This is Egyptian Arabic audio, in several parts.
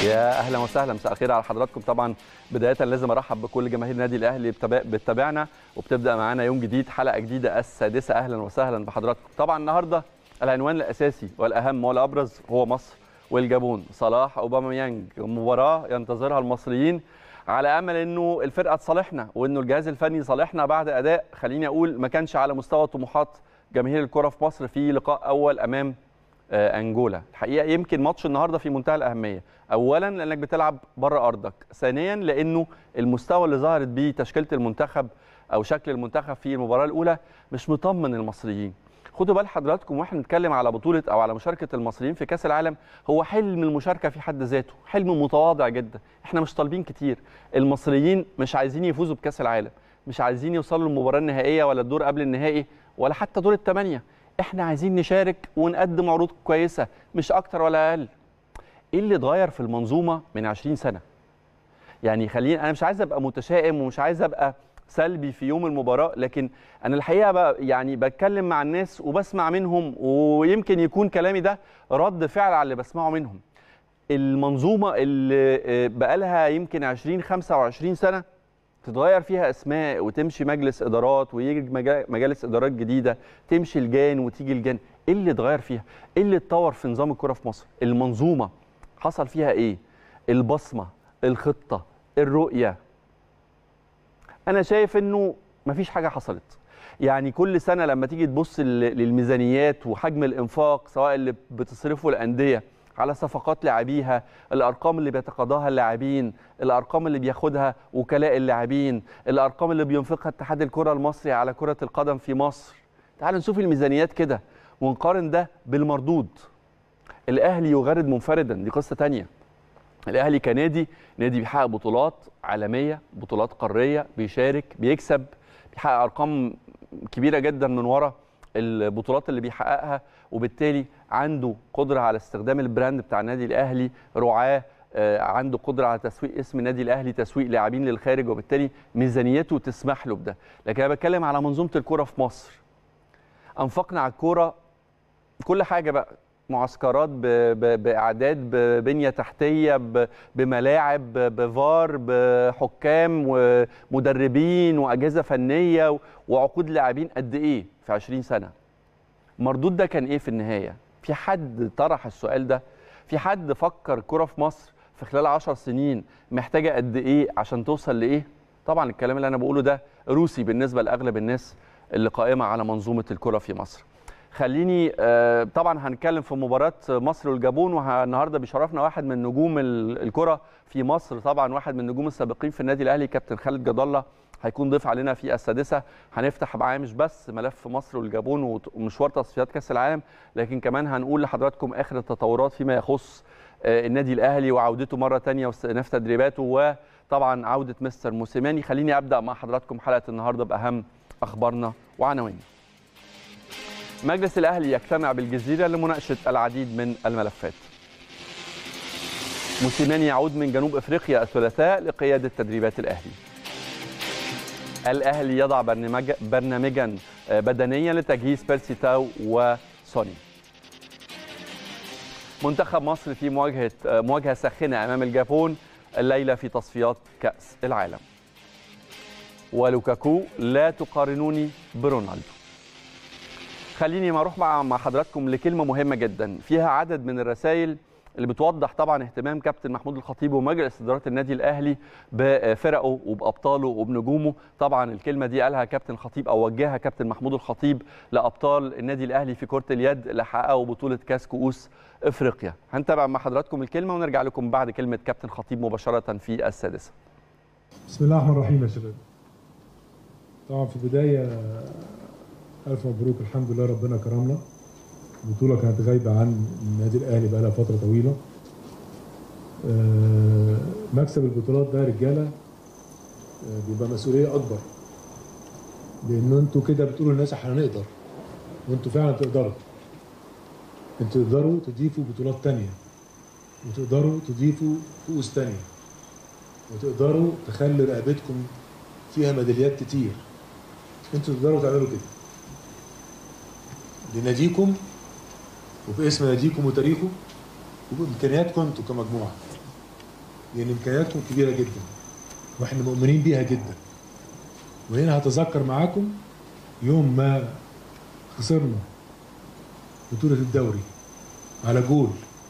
يا اهلا وسهلا مساء الخير على حضراتكم طبعا بدايه لازم ارحب بكل جماهير النادي الاهلي بتابع- بتتابعنا وبتبدا معانا يوم جديد حلقه جديده السادسه اهلا وسهلا بحضراتكم طبعا النهارده العنوان الاساسي والاهم والابرز هو مصر والجابون صلاح اوباميانج مباراه ينتظرها المصريين على امل انه الفرقه تصالحنا وانه الجهاز الفني يصالحنا بعد اداء خليني اقول ما كانش على مستوى طموحات جماهير الكره في مصر في لقاء اول امام آه، انجولا الحقيقه يمكن ماتش النهارده في منتهى الاهميه اولا لانك بتلعب بره ارضك ثانيا لانه المستوى اللي ظهرت بيه تشكيله المنتخب او شكل المنتخب في المباراه الاولى مش مطمن المصريين خدوا بال حضراتكم واحنا بنتكلم على بطوله او على مشاركه المصريين في كاس العالم هو حلم المشاركه في حد ذاته حلم متواضع جدا احنا مش طالبين كتير المصريين مش عايزين يفوزوا بكاس العالم مش عايزين يوصلوا للمباراه النهائيه ولا الدور قبل النهائي ولا حتى دور الثمانيه احنا عايزين نشارك ونقدم عروض كويسه مش اكتر ولا اقل ايه اللي اتغير في المنظومه من 20 سنه يعني خليني انا مش عايز ابقى متشائم ومش عايز ابقى سلبي في يوم المباراه لكن انا الحقيقه بقى يعني بتكلم مع الناس وبسمع منهم ويمكن يكون كلامي ده رد فعل على اللي بسمعه منهم المنظومه اللي بقى لها يمكن 20 25 سنه تتغير فيها اسماء وتمشي مجلس ادارات ويجي مجا- مجالس ادارات جديده تمشي الجان وتيجي الجان ايه اللي اتغير فيها ايه اللي اتطور في نظام الكره في مصر المنظومه حصل فيها ايه البصمه الخطه الرؤيه انا شايف انه مفيش حاجه حصلت يعني كل سنه لما تيجي تبص لل- للميزانيات وحجم الانفاق سواء اللي بتصرفه الانديه على صفقات لاعبيها الارقام اللي بيتقاضاها اللاعبين الارقام اللي بياخدها وكلاء اللاعبين الارقام اللي بينفقها اتحاد الكره المصري على كره القدم في مصر تعال نشوف الميزانيات كده ونقارن ده بالمردود الاهلي يغرد منفردا دي قصه تانية الاهلي كنادي نادي بيحقق بطولات عالميه بطولات قاريه بيشارك بيكسب بيحقق ارقام كبيره جدا من ورا البطولات اللي بيحققها وبالتالي عنده قدره على استخدام البراند بتاع النادي الاهلي رعاه آه، عنده قدره على تسويق اسم النادي الاهلي تسويق لاعبين للخارج وبالتالي ميزانيته تسمح له بده لكن انا بتكلم على منظومه الكره في مصر انفقنا على الكوره كل حاجه بقى معسكرات ب... ب... باعداد ببنيه تحتيه ب... بملاعب ب... بفار بحكام ومدربين واجهزه فنيه و... وعقود لاعبين قد ايه في 20 سنه مردود ده كان ايه في النهايه في حد طرح السؤال ده في حد فكر كرة في مصر في خلال 10 سنين محتاجه قد ايه عشان توصل لايه طبعا الكلام اللي انا بقوله ده روسي بالنسبه لاغلب الناس اللي قائمه على منظومه الكره في مصر خليني آه، طبعا هنتكلم في مباراه مصر والجابون والنهارده بيشرفنا واحد من نجوم ال- الكره في مصر طبعا واحد من النجوم السابقين في النادي الاهلي كابتن خالد جد الله هيكون ضيف علينا في السادسه هنفتح معاه مش بس ملف مصر والجابون وت- ومشوار تصفيات كاس العالم لكن كمان هنقول لحضراتكم اخر التطورات فيما يخص آه، النادي الاهلي وعودته مره ثانيه واستئناف تدريباته وطبعا عوده مستر موسيماني خليني ابدا مع حضراتكم حلقه النهارده باهم اخبارنا وعناويننا مجلس الاهلي يجتمع بالجزيره لمناقشه العديد من الملفات موسيماني يعود من جنوب افريقيا الثلاثاء لقياده تدريبات الاهلي الاهلي يضع برنامج برنامجا بدنيا لتجهيز بيرسي تاو وسوني منتخب مصر في مواجهه مواجهه ساخنه امام الجابون الليله في تصفيات كاس العالم ولوكاكو لا تقارنوني برونالدو خليني ما اروح مع مع حضراتكم لكلمه مهمه جدا فيها عدد من الرسائل اللي بتوضح طبعا اهتمام كابتن محمود الخطيب ومجلس اداره النادي الاهلي بفرقه وبابطاله وبنجومه طبعا الكلمه دي قالها كابتن خطيب او وجهها كابتن محمود الخطيب لابطال النادي الاهلي في كره اليد اللي حققوا بطوله كاس كؤوس افريقيا هنتابع مع حضراتكم الكلمه ونرجع لكم بعد كلمه كابتن خطيب مباشره في السادسه بسم الله الرحمن الرحيم يا شباب طبعا في البداية ألف مبروك الحمد لله ربنا كرمنا البطولة كانت غايبة عن النادي الأهلي بقالها فترة طويلة آه، مكسب البطولات ده يا رجالة آه، بيبقى مسؤولية أكبر لأن أنتوا كده بتقولوا للناس احنا هنقدر وأنتوا فعلا تقدروا أنتوا تقدروا تضيفوا بطولات تانية وتقدروا تضيفوا كؤوس تانية وتقدروا تخلي رقبتكم فيها ميداليات كتير انتوا تقدروا تعملوا كده لناديكم وباسم ناديكم وتاريخه وبامكانياتكم انتوا كمجموعه لان امكانياتهم كبيره جدا واحنا مؤمنين بيها جدا وهنا هتذكر معاكم يوم ما خسرنا بطولة الدوري على جول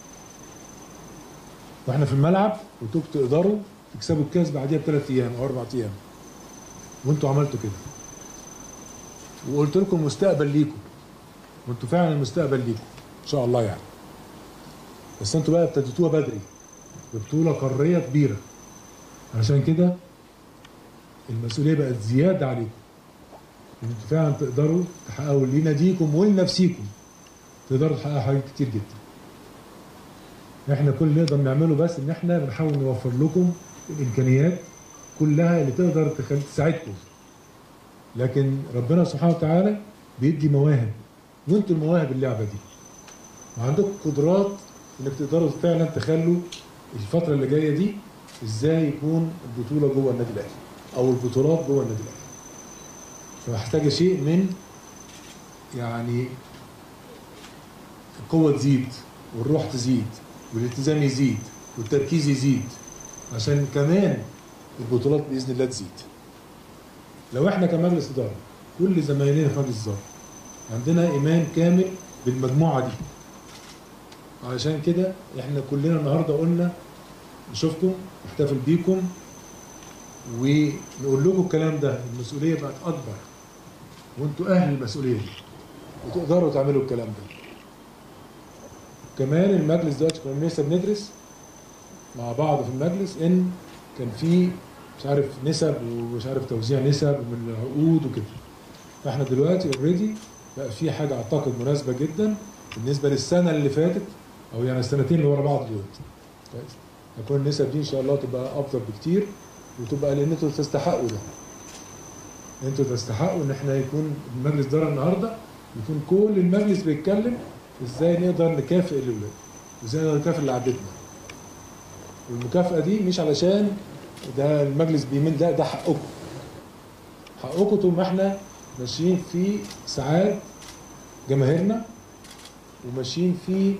واحنا في الملعب قلت لكم تقدروا تكسبوا الكاس بعديها بثلاث ايام او اربع ايام وانتوا عملتوا كده وقلت لكم المستقبل ليكم وانتوا فعلا المستقبل ليكم ان شاء الله يعني بس انتوا بقى ابتديتوها بدري ببطولة قارية كبيرة عشان كده المسؤولية بقت زيادة عليكم انتوا فعلا تقدروا تحققوا لناديكم ولنفسيكم تقدروا تحققوا حاجات كتير جدا احنا كل اللي نقدر نعمله بس ان احنا بنحاول نوفر لكم الامكانيات كلها اللي تقدر تخلي تساعدكم لكن ربنا سبحانه وتعالى بيدي مواهب وانتوا المواهب اللعبه دي وعندكم قدرات انك تقدروا فعلا تخلوا الفتره اللي جايه دي ازاي يكون البطوله جوه النادي الاهلي او البطولات جوه النادي الاهلي فمحتاجه شيء من يعني القوه تزيد والروح تزيد والالتزام يزيد والتركيز يزيد عشان كمان البطولات باذن الله تزيد لو احنا كمجلس اداره كل زمايلنا في مجلس الاداره عندنا ايمان كامل بالمجموعه دي علشان كده احنا كلنا النهارده قلنا نشوفكم نحتفل بيكم ونقول لكم الكلام ده المسؤوليه بقت اكبر وانتوا اهل المسؤوليه دي وتقدروا تعملوا الكلام ده كمان المجلس دلوقتي كنا لسه بندرس مع بعض في المجلس ان كان في مش عارف نسب ومش عارف توزيع نسب من العقود وكده فاحنا دلوقتي اوريدي بقى في حاجه اعتقد مناسبه جدا بالنسبه للسنه اللي فاتت او يعني السنتين اللي ورا بعض دلوقتي كويس هتكون النسب دي ان شاء الله تبقى افضل بكتير وتبقى لان انتوا تستحقوا ده انتوا تستحقوا ان احنا يكون المجلس ده النهارده يكون كل المجلس بيتكلم ازاي نقدر نكافئ الاولاد وازاي نقدر نكافئ اللي عدتنا والمكافاه دي مش علشان ده المجلس بيمن لا ده حقكم حقكم طول ما احنا ماشيين في سعاد جماهيرنا وماشيين في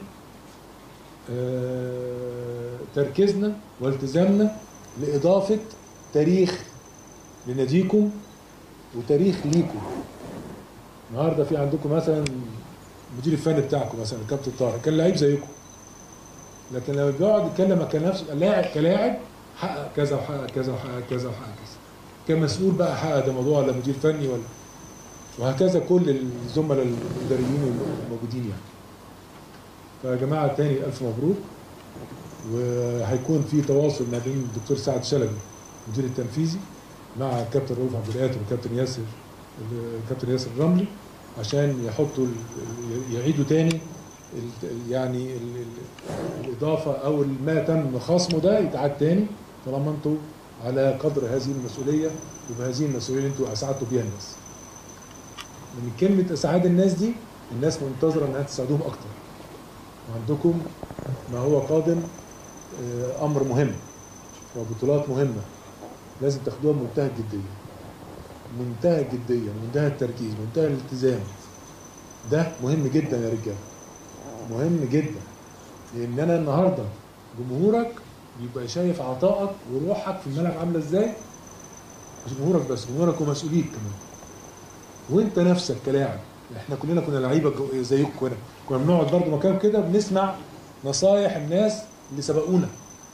آه، تركيزنا والتزامنا لإضافة تاريخ لناديكم وتاريخ ليكم النهارده في عندكم مثلا المدير الفني بتاعكم مثلا الكابتن طارق كان لعيب زيكم لكن لما بيقعد يتكلم كنفسه لاعب كلاعب حقق كذا وحقق كذا وحقق كذا وحقق كذا كمسؤول بقى حقق ده موضوع ولا مدير فني ولا وهكذا كل الزملاء الاداريين الموجودين يعني فيا جماعه تاني الف مبروك وهيكون في تواصل ما بين الدكتور سعد شلبي المدير التنفيذي مع الكابتن رؤوف عبد القادر والكابتن ياسر الكابتن ياسر الرملي عشان يحطوا ال- يعيدوا تاني ال- ال- يعني ال- ال- الاضافه او ما تم خصمه ده يتعاد تاني طالما انتوا على قدر هذه المسؤوليه وبهذه المسؤوليه اللي انتوا اسعدتوا بيها الناس. من كلمه اسعاد الناس دي الناس منتظره انها تساعدوهم اكتر. وعندكم ما هو قادم آه، امر مهم وبطولات مهمه لازم تاخدوها بمنتهى الجديه. منتهى الجديه، منتهى التركيز، منتهى الالتزام. ده مهم جدا يا رجاله. مهم جدا. لان انا النهارده جمهورك يبقى شايف عطائك وروحك في الملعب عامله ازاي مش جمهورك بس جمهورك ومسؤوليك كمان وانت نفسك كلاعب احنا كلنا كنا لعيبه جو- زيكم كنا كنا بنقعد برضه مكان كده بنسمع نصايح الناس اللي سبقونا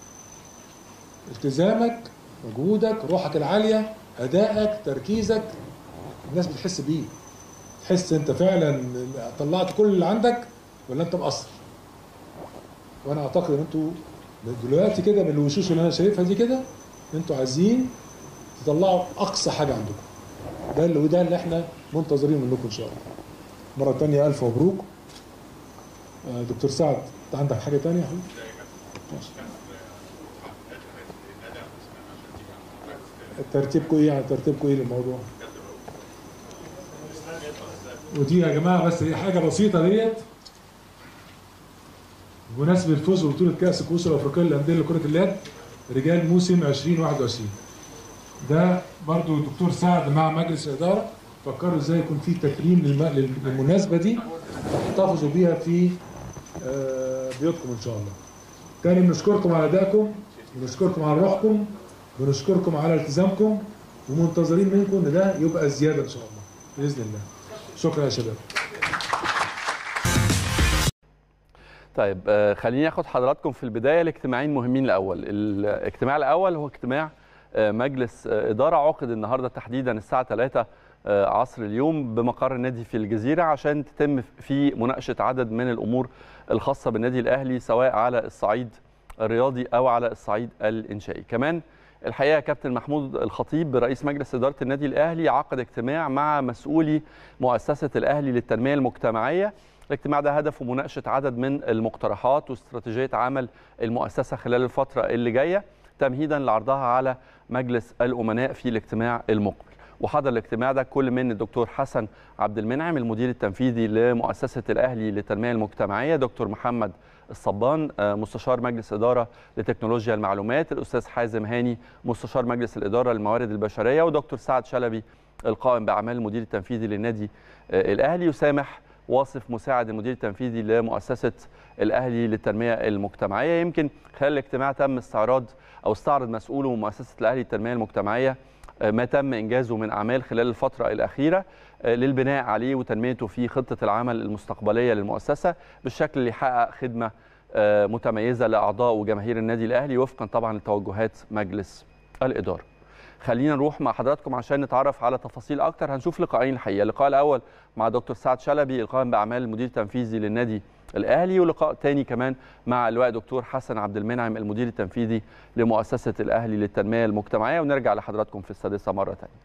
التزامك مجهودك روحك العاليه ادائك تركيزك الناس بتحس بيه تحس انت فعلا طلعت كل اللي عندك ولا انت مقصر وانا اعتقد ان انتوا دلوقتي كده من الوشوش اللي انا شايفها دي كده انتوا عايزين تطلعوا اقصى حاجه عندكم ده اللي وده اللي احنا منتظرين منكم ان شاء الله مره تانية الف مبروك آه، دكتور سعد انت عندك حاجه تانية يا حبيبي ماشي. ترتيبكم ايه يعني ترتيبكم ايه للموضوع ودي يا جماعه بس هي حاجه بسيطه ديت بمناسبه الفوز ببطوله كاس الكؤوس الافريقيه للانديه لكره اليد رجال موسم 2021 ده برضو الدكتور سعد مع مجلس الاداره فكروا ازاي يكون في تكريم للم- للمناسبه دي تحتفظوا بيها في آه، بيوتكم ان شاء الله. تاني بنشكركم على ادائكم بنشكركم على روحكم بنشكركم على التزامكم ومنتظرين منكم ان ده يبقى زياده ان شاء الله باذن الله شكرا يا شباب طيب آه، خليني اخد حضراتكم في البدايه لاجتماعين مهمين الاول الاجتماع الاول هو اجتماع آه، مجلس آه، اداره عقد النهارده تحديدا الساعه 3 آه، عصر اليوم بمقر النادي في الجزيره عشان تتم في مناقشه عدد من الامور الخاصه بالنادي الاهلي سواء على الصعيد الرياضي او على الصعيد الانشائي كمان الحقيقه كابتن محمود الخطيب رئيس مجلس اداره النادي الاهلي عقد اجتماع مع مسؤولي مؤسسه الاهلي للتنميه المجتمعيه الاجتماع ده هدفه مناقشه عدد من المقترحات واستراتيجيه عمل المؤسسه خلال الفتره اللي جايه تمهيدا لعرضها على مجلس الامناء في الاجتماع المقبل وحضر الاجتماع ده كل من الدكتور حسن عبد المنعم المدير التنفيذي لمؤسسه الاهلي للتنميه المجتمعيه دكتور محمد الصبان آه، مستشار مجلس اداره لتكنولوجيا المعلومات الاستاذ حازم هاني مستشار مجلس الاداره للموارد البشريه ودكتور سعد شلبي القائم باعمال المدير التنفيذي للنادي آه، الاهلي وسامح واصف مساعد المدير التنفيذي لمؤسسه الاهلي للتنميه المجتمعيه يمكن خلال الاجتماع تم استعراض او استعرض مسؤوله من مؤسسه الاهلي للتنميه المجتمعيه آه، ما تم انجازه من اعمال خلال الفتره الاخيره آه، للبناء عليه وتنميته في خطه العمل المستقبليه للمؤسسه بالشكل اللي يحقق خدمه آه، متميزه لاعضاء وجماهير النادي الاهلي وفقا طبعا لتوجهات مجلس الاداره. خلينا نروح مع حضراتكم عشان نتعرف على تفاصيل اكتر هنشوف لقاءين الحقيقه اللقاء الاول مع دكتور سعد شلبي القائم باعمال المدير التنفيذي للنادي الاهلي ولقاء تاني كمان مع اللواء دكتور حسن عبد المنعم المدير التنفيذي لمؤسسه الاهلي للتنميه المجتمعيه ونرجع لحضراتكم في السادسه مره تانية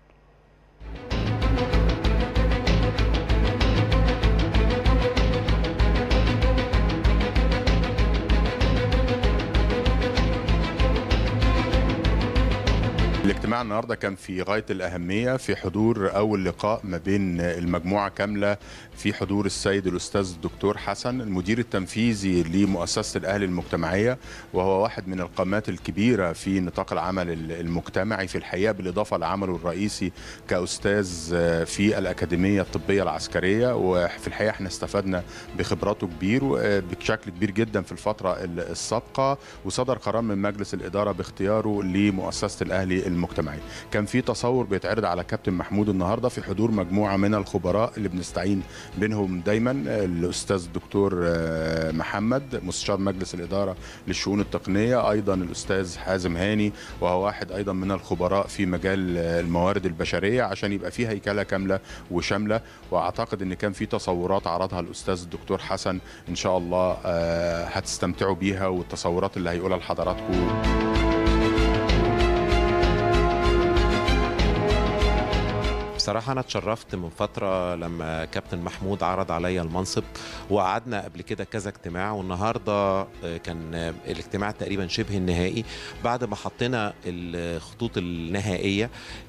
الاجتماع النهارده كان في غايه الاهميه في حضور اول لقاء ما بين المجموعه كامله في حضور السيد الاستاذ الدكتور حسن المدير التنفيذي لمؤسسه الاهلي المجتمعيه وهو واحد من القامات الكبيره في نطاق العمل المجتمعي في الحقيقه بالاضافه لعمله الرئيسي كاستاذ في الاكاديميه الطبيه العسكريه وفي الحقيقه احنا استفدنا بخبراته كبير بشكل كبير جدا في الفتره السابقه وصدر قرار من مجلس الاداره باختياره لمؤسسه الاهلي المجتمعي كان في تصور بيتعرض على كابتن محمود النهارده في حضور مجموعه من الخبراء اللي بنستعين بينهم دايما الاستاذ الدكتور محمد مستشار مجلس الاداره للشؤون التقنيه ايضا الاستاذ حازم هاني وهو واحد ايضا من الخبراء في مجال الموارد البشريه عشان يبقى في هيكله كامله وشامله واعتقد ان كان في تصورات عرضها الاستاذ الدكتور حسن ان شاء الله هتستمتعوا بيها والتصورات اللي هيقولها لحضراتكم بصراحة أنا اتشرفت من فترة لما كابتن محمود عرض عليا المنصب وقعدنا قبل كده كذا اجتماع والنهاردة كان الاجتماع تقريبا شبه النهائي بعد ما حطينا الخطوط النهائية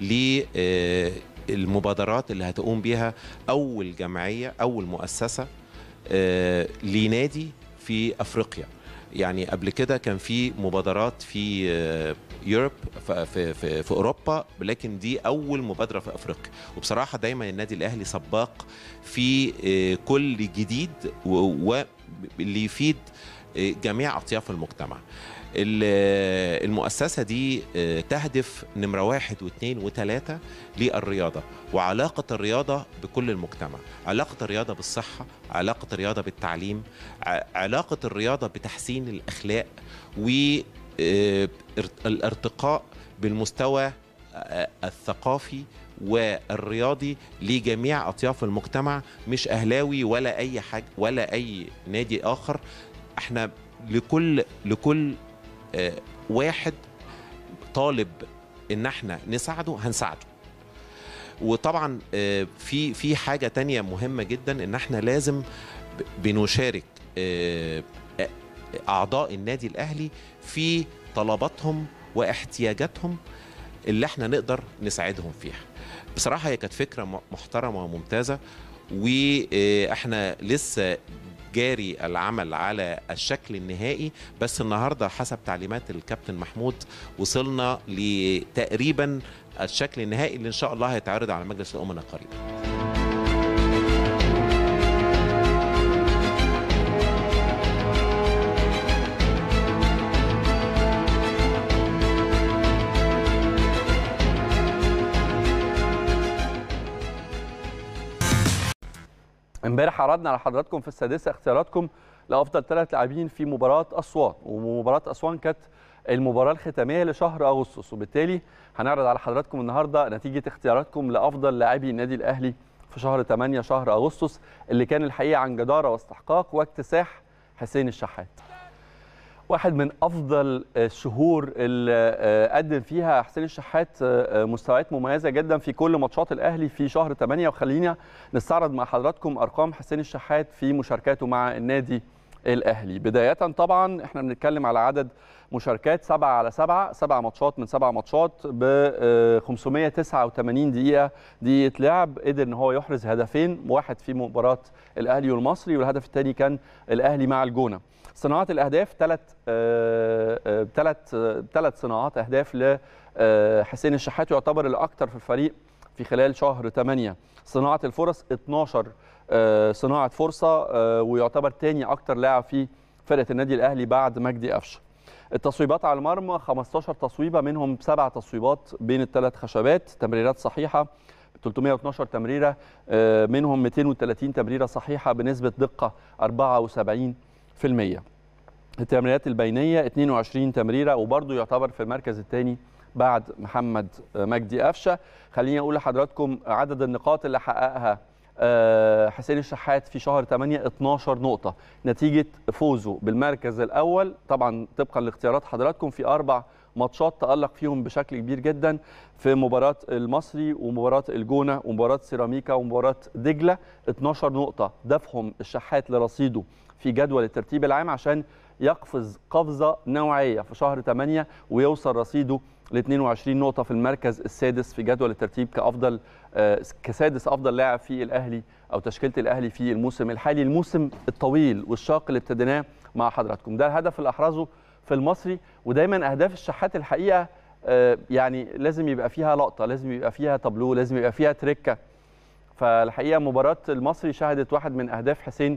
للمبادرات اللي هتقوم بيها أول جمعية أول مؤسسة لنادي في أفريقيا يعني قبل كده كان في مبادرات في يوروب في, في, في اوروبا لكن دي اول مبادره في افريقيا وبصراحه دايما النادي الاهلي سباق في كل جديد واللي يفيد جميع اطياف المجتمع المؤسسة دي تهدف نمرة واحد واثنين وثلاثة للرياضة وعلاقة الرياضة بكل المجتمع علاقة الرياضة بالصحة علاقة الرياضة بالتعليم علاقة الرياضة بتحسين الأخلاق والارتقاء بالمستوى الثقافي والرياضي لجميع أطياف المجتمع مش أهلاوي ولا أي حاجة ولا أي نادي آخر احنا لكل لكل واحد طالب ان احنا نساعده هنساعده وطبعا في في حاجه تانية مهمه جدا ان احنا لازم بنشارك اعضاء النادي الاهلي في طلباتهم واحتياجاتهم اللي احنا نقدر نساعدهم فيها بصراحه هي كانت فكره محترمه وممتازه واحنا لسه جاري العمل على الشكل النهائي بس النهارده حسب تعليمات الكابتن محمود وصلنا لتقريبا الشكل النهائي اللي ان شاء الله هيتعرض على مجلس الامناء قريبا امبارح عرضنا على حضراتكم في السادسه اختياراتكم لافضل ثلاث لاعبين في مباراه اسوان ومباراه اسوان كانت المباراه الختاميه لشهر اغسطس وبالتالي هنعرض على حضراتكم النهارده نتيجه اختياراتكم لافضل لاعبي النادي الاهلي في شهر 8 شهر اغسطس اللي كان الحقيقه عن جداره واستحقاق واكتساح حسين الشحات واحد من افضل الشهور اللي قدم فيها حسين الشحات مستويات مميزه جدا في كل ماتشات الاهلي في شهر 8 وخلينا نستعرض مع حضراتكم ارقام حسين الشحات في مشاركاته مع النادي الاهلي بدايه طبعا احنا بنتكلم على عدد مشاركات 7 على 7 7 ماتشات من 7 ماتشات ب 589 دقيقه دقيقه لعب قدر ان هو يحرز هدفين واحد في مباراه الاهلي والمصري والهدف الثاني كان الاهلي مع الجونه صناعه الاهداف ثلاث ثلاث ثلاث صناعات اهداف لحسين الشحات يعتبر الاكثر في الفريق في خلال شهر 8 صناعه الفرص 12 صناعه فرصه ويعتبر ثاني اكثر لاعب في فرقه النادي الاهلي بعد مجدي قفشه التصويبات على المرمى 15 تصويبه منهم سبع تصويبات بين الثلاث خشبات تمريرات صحيحه 312 تمريره منهم 230 تمريره صحيحه بنسبه دقه 74% التمريرات البينيه 22 تمريره وبرضه يعتبر في المركز الثاني بعد محمد مجدي قفشه خليني اقول لحضراتكم عدد النقاط اللي حققها حسين الشحات في شهر 8 12 نقطه نتيجه فوزه بالمركز الاول طبعا طبقا لاختيارات حضراتكم في اربع ماتشات تالق فيهم بشكل كبير جدا في مباراه المصري ومباراه الجونه ومباراه سيراميكا ومباراه دجله 12 نقطه دفهم الشحات لرصيده في جدول الترتيب العام عشان يقفز قفزه نوعيه في شهر 8 ويوصل رصيده ل 22 نقطه في المركز السادس في جدول الترتيب كافضل كسادس افضل لاعب في الاهلي او تشكيله الاهلي في الموسم الحالي الموسم الطويل والشاق اللي ابتديناه مع حضراتكم ده الهدف اللي احرزه في المصري ودايما اهداف الشحات الحقيقه يعني لازم يبقى فيها لقطه لازم يبقى فيها تابلو لازم يبقى فيها تريكه فالحقيقه مباراه المصري شهدت واحد من اهداف حسين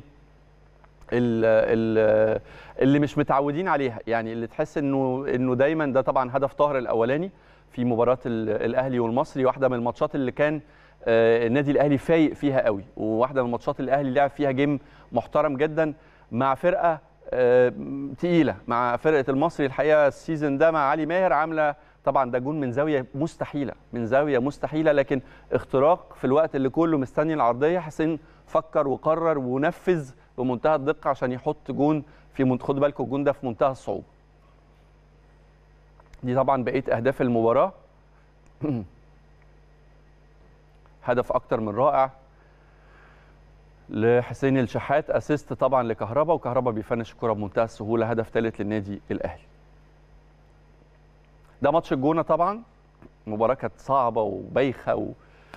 اللي مش متعودين عليها يعني اللي تحس انه انه دايما ده طبعا هدف طاهر الاولاني في مباراه الاهلي والمصري واحده من الماتشات اللي كان النادي الاهلي فايق فيها قوي وواحده من الماتشات اللي الاهلي لعب فيها جيم محترم جدا مع فرقه تقيله مع فرقه المصري الحقيقه السيزون ده مع علي ماهر عامله طبعا ده جون من زاويه مستحيله من زاويه مستحيله لكن اختراق في الوقت اللي كله مستني العرضيه حسين فكر وقرر ونفذ بمنتهى الدقه عشان يحط جون في خدوا بالكم الجون ده في منتهى الصعوبه دي طبعا بقيه اهداف المباراه هدف اكتر من رائع لحسين الشحات اسيست طبعا لكهربا وكهربا بيفنش الكره بمنتهى السهوله هدف ثالث للنادي الاهلي ده ماتش الجونه طبعا مباراه كانت صعبه وبايخه و...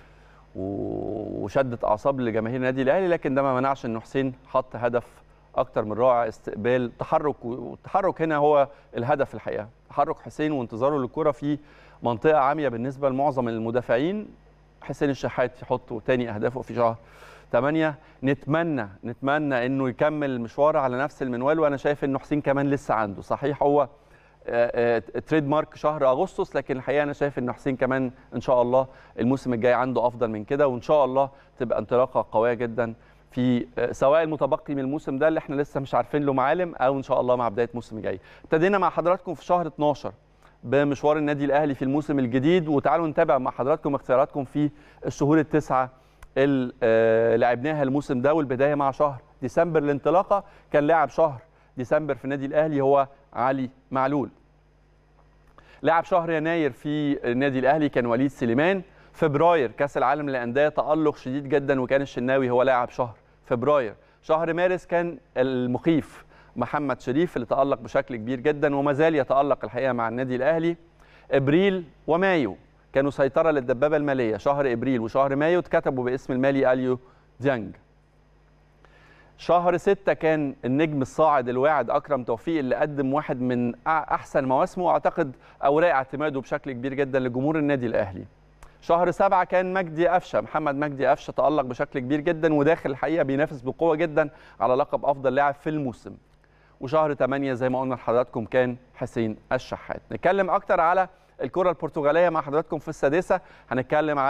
وشدت اعصاب لجماهير النادي الاهلي لكن ده ما منعش انه حسين حط هدف اكتر من رائع استقبال تحرك والتحرك هنا هو الهدف الحقيقه تحرك حسين وانتظاره للكره في منطقه عاميه بالنسبه لمعظم المدافعين حسين الشحات يحط تاني اهدافه في شهر 8 نتمنى نتمنى انه يكمل المشوار على نفس المنوال وانا شايف انه حسين كمان لسه عنده صحيح هو تريد مارك شهر اغسطس لكن الحقيقه انا شايف ان حسين كمان ان شاء الله الموسم الجاي عنده افضل من كده وان شاء الله تبقى انطلاقه قويه جدا في سواء المتبقي من الموسم ده اللي احنا لسه مش عارفين له معالم او ان شاء الله مع بدايه الموسم الجاي ابتدينا مع حضراتكم في شهر 12 بمشوار النادي الاهلي في الموسم الجديد وتعالوا نتابع مع حضراتكم اختياراتكم في الشهور التسعه اللي لعبناها الموسم ده والبدايه مع شهر ديسمبر الانطلاقه كان لاعب شهر ديسمبر في النادي الاهلي هو علي معلول لعب شهر يناير في النادي الاهلي كان وليد سليمان فبراير كاس العالم للانديه تالق شديد جدا وكان الشناوي هو لاعب شهر فبراير شهر مارس كان المخيف محمد شريف اللي تالق بشكل كبير جدا وما زال يتالق الحقيقه مع النادي الاهلي ابريل ومايو كانوا سيطره للدبابه الماليه شهر ابريل وشهر مايو اتكتبوا باسم المالي اليو ديانج شهر ستة كان النجم الصاعد الواعد أكرم توفيق اللي قدم واحد من أحسن مواسمه وأعتقد أوراق اعتماده بشكل كبير جدا لجمهور النادي الأهلي شهر سبعة كان مجدي قفشة محمد مجدي قفشة تألق بشكل كبير جدا وداخل الحقيقة بينافس بقوة جدا على لقب أفضل لاعب في الموسم وشهر 8 زي ما قلنا لحضراتكم كان حسين الشحات نتكلم أكتر على الكرة البرتغالية مع حضراتكم في السادسة هنتكلم على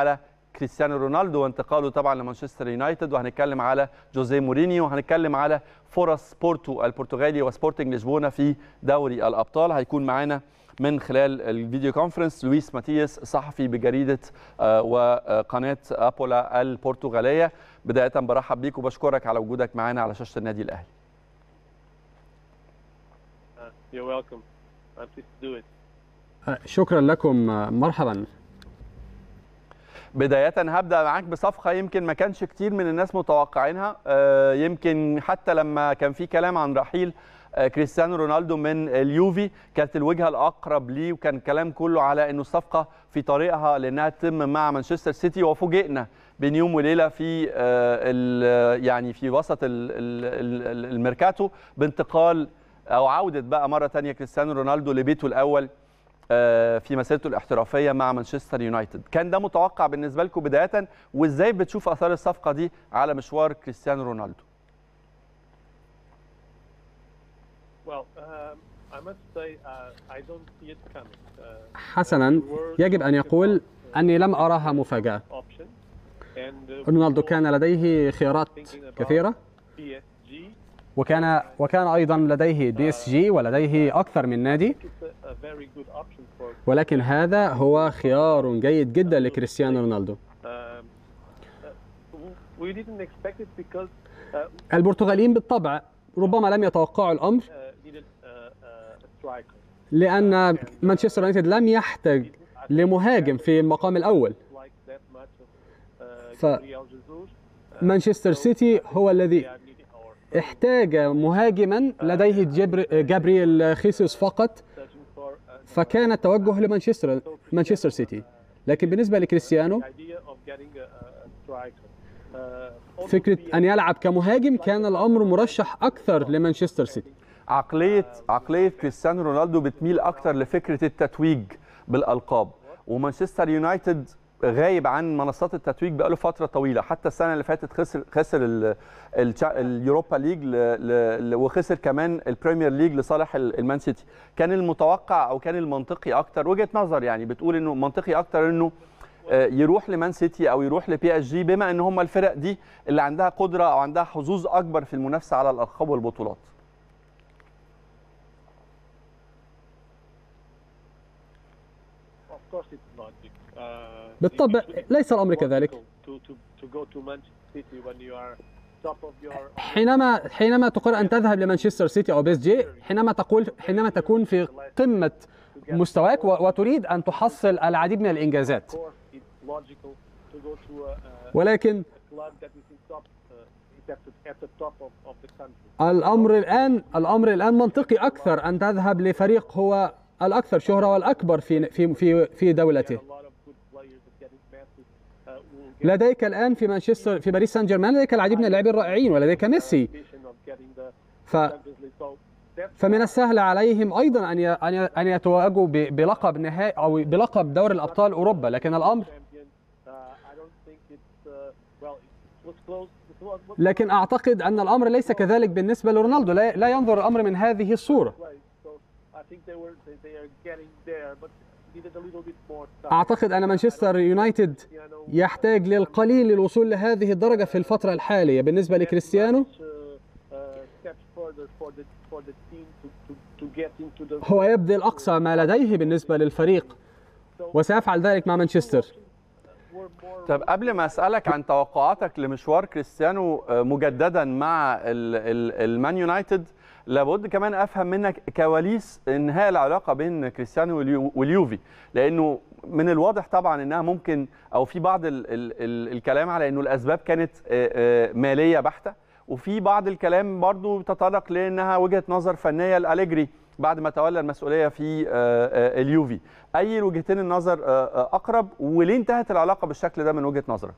كريستيانو رونالدو وانتقاله طبعا لمانشستر يونايتد وهنتكلم على جوزيه مورينيو وهنتكلم على فرص بورتو البرتغالي وسبورتنج لشبونه في دوري الابطال هيكون معانا من خلال الفيديو كونفرنس لويس ماتياس صحفي بجريده آه، وقناه ابولا البرتغاليه بدايه برحب بيك وبشكرك على وجودك معانا على شاشه النادي الاهلي Uh, you're welcome. I'm pleased to do it. شكرا لكم مرحبا بداية هبدأ معاك بصفقة يمكن ما كانش كتير من الناس متوقعينها آه، يمكن حتى لما كان في كلام عن رحيل آه، كريستيانو رونالدو من اليوفي كانت الوجهة الأقرب ليه وكان الكلام كله على أنه الصفقة في طريقها لأنها تتم مع مانشستر سيتي وفوجئنا بين يوم وليلة في آه، ال- يعني في وسط ال- ال- ال- الميركاتو بانتقال أو عودة بقى مرة تانية كريستيانو رونالدو لبيته الأول آه، في مسيرته الاحترافيه مع مانشستر يونايتد كان ده متوقع بالنسبه لكم بدايه وازاي بتشوف اثار الصفقه دي على مشوار كريستيانو رونالدو Well, um, I must say uh, I don't see it coming. Uh, حسنا يجب أن يقول أني لم أراها مفاجأة option. And, uh, رونالدو كان لديه خيارات كثيرة PSG. وكان وكان أيضا لديه بي اس جي ولديه أكثر من نادي It's a, a very good option for. ولكن هذا هو خيار جيد جدا لكريستيانو رونالدو Um, uh, we didn't expect it because uh, البرتغاليين بالطبع ربما لم يتوقعوا الأمر uh, needed uh, uh, a striker. لأن مانشستر يونايتد لم يحتج لمهاجم في المقام الأول Like that much of uh, ف- Gabriel Jesus. Uh, مانشستر سيتي هو they الذي are needing our احتاج مهاجما لديه جبر جابرييل خيسوس فقط searching for uh, فكان التوجه لمانشستر مانشستر سيتي لكن بالنسبة لكريستيانو the idea of getting a, a striker. Uh, also فكرة PSG أن يلعب كمهاجم كان الأمر مرشح أكثر لمانشستر سيتي عقليه عقليه كريستيانو رونالدو بتميل اكتر لفكره التتويج بالالقاب ومانشستر يونايتد غايب عن منصات التتويج بقاله فتره طويله حتى السنه اللي فاتت خسر خسر ال- الشا- اليوروبا ليج ل- ل- ل- وخسر كمان البريمير ليج لصالح ال- المان سيتي كان المتوقع او كان المنطقي اكتر وجهه نظر يعني بتقول انه منطقي اكتر انه آه، يروح لمان سيتي او يروح لبي اس جي بما ان هم الفرق دي اللي عندها قدره او عندها حظوظ اكبر في المنافسه على الالقاب والبطولات Of course it's logic. Uh, بالطبع it- it- ليس الأمر it's كذلك logical To, to, to go to Manchester City when you are top of your حينما حينما تقرر أن تذهب لمانشستر سيتي أو بي اس جي حينما تقول حينما تكون في قمة مستواك و- وتريد أن تحصل العديد من الإنجازات course it's logical to go to a, a ولكن club that is in top uh, is at the, at the top of, of the country. الأمر الآن الأمر الآن منطقي أكثر أن تذهب لفريق هو الأكثر شهرة والأكبر في في في في There دولته are a lot of good players that getting matches. Uh, will get لديك الآن في مانشستر في باريس سان جيرمان لديك العديد من اللاعبين الرائعين ولديك ميسي ambition of getting the ف Champions League. So that's فمن السهل عليهم ايضا ان ي- ان ي- ان يتوجوا ب- بلقب نهائي او بلقب دوري الابطال اوروبا لكن الامر champion. Uh, I don't think it's uh, well. It was close. It was, was لكن اعتقد ان الامر ليس كذلك بالنسبه لرونالدو لا, لا ينظر الامر من هذه الصوره close. So I think they were they, they are getting there, but needed a little bit more time. اعتقد ان مانشستر يونايتد You know, يحتاج للقليل للوصول لهذه الدرجه في الفتره الحاليه بالنسبه لكريستيانو much, uh, uh, steps further for the for the team to, to, to get into the هو يبذل اقصى ما لديه بالنسبه للفريق وسيفعل ذلك مع مانشستر were more طب قبل ما اسالك عن توقعاتك لمشوار كريستيانو آه، مجددا مع ال- ال- المان يونايتد لابد كمان افهم منك كواليس انهاء العلاقه بين كريستيانو واليو- واليوفي لانه من الواضح طبعا انها ممكن او في بعض ال ال ال الكلام على انه الاسباب كانت آه، آه، ماليه بحته وفي بعض الكلام برضو تطرق لانها وجهه نظر فنيه لاليجري بعد ما تولى المسؤوليه في آه، آه، اليوفي اي وجهتين النظر آه، آه، اقرب وليه انتهت العلاقه بالشكل ده من وجهه نظرك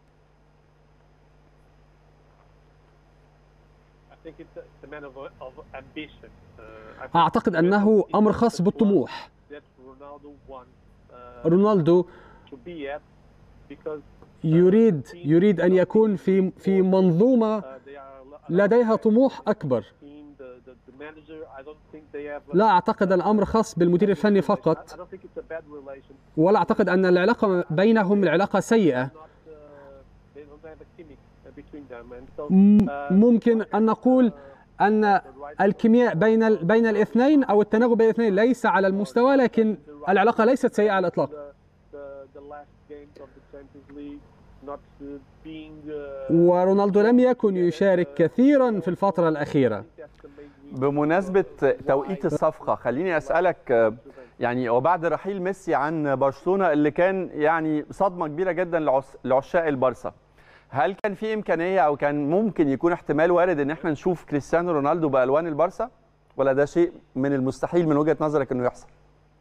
I think it's a, it's a man of, of ambition. Uh, I think اعتقد انه امر خاص بالطموح that Ronaldo wants uh, رونالدو to be at because يريد يريد ان يكون في في منظومه uh, they are a lo- a lot لديها of طموح اكبر in the, the, the manager. I don't think they have. لا أعتقد الأمر خاص بالمدير الفني I فقط I don't think it's a bad relation. ولا أعتقد أن العلاقة بينهم العلاقة سيئة Not, uh, they don't have a chemic uh, between them, and so. م- uh, ممكن أن نقول أن الكيمياء بين ال- بين الاثنين أو التناغم بين الاثنين ليس على المستوى لكن العلاقة ليست سيئة على الإطلاق The, the, the last games of the Champions League not uh, being. Uh, ورونالدو لم يكن يشارك كثيرا في الفترة الأخيرة that's the main reason. بمناسبة توقيت الصفقة خليني أسألك آه، يعني وبعد رحيل ميسي عن برشلونة اللي كان يعني صدمة كبيرة جدا لعس- لعشاق البارسا هل كان في إمكانية أو كان ممكن يكون احتمال وارد إن احنا نشوف كريستيانو رونالدو بألوان البارسا ولا ده شيء من المستحيل من وجهة نظرك إنه يحصل؟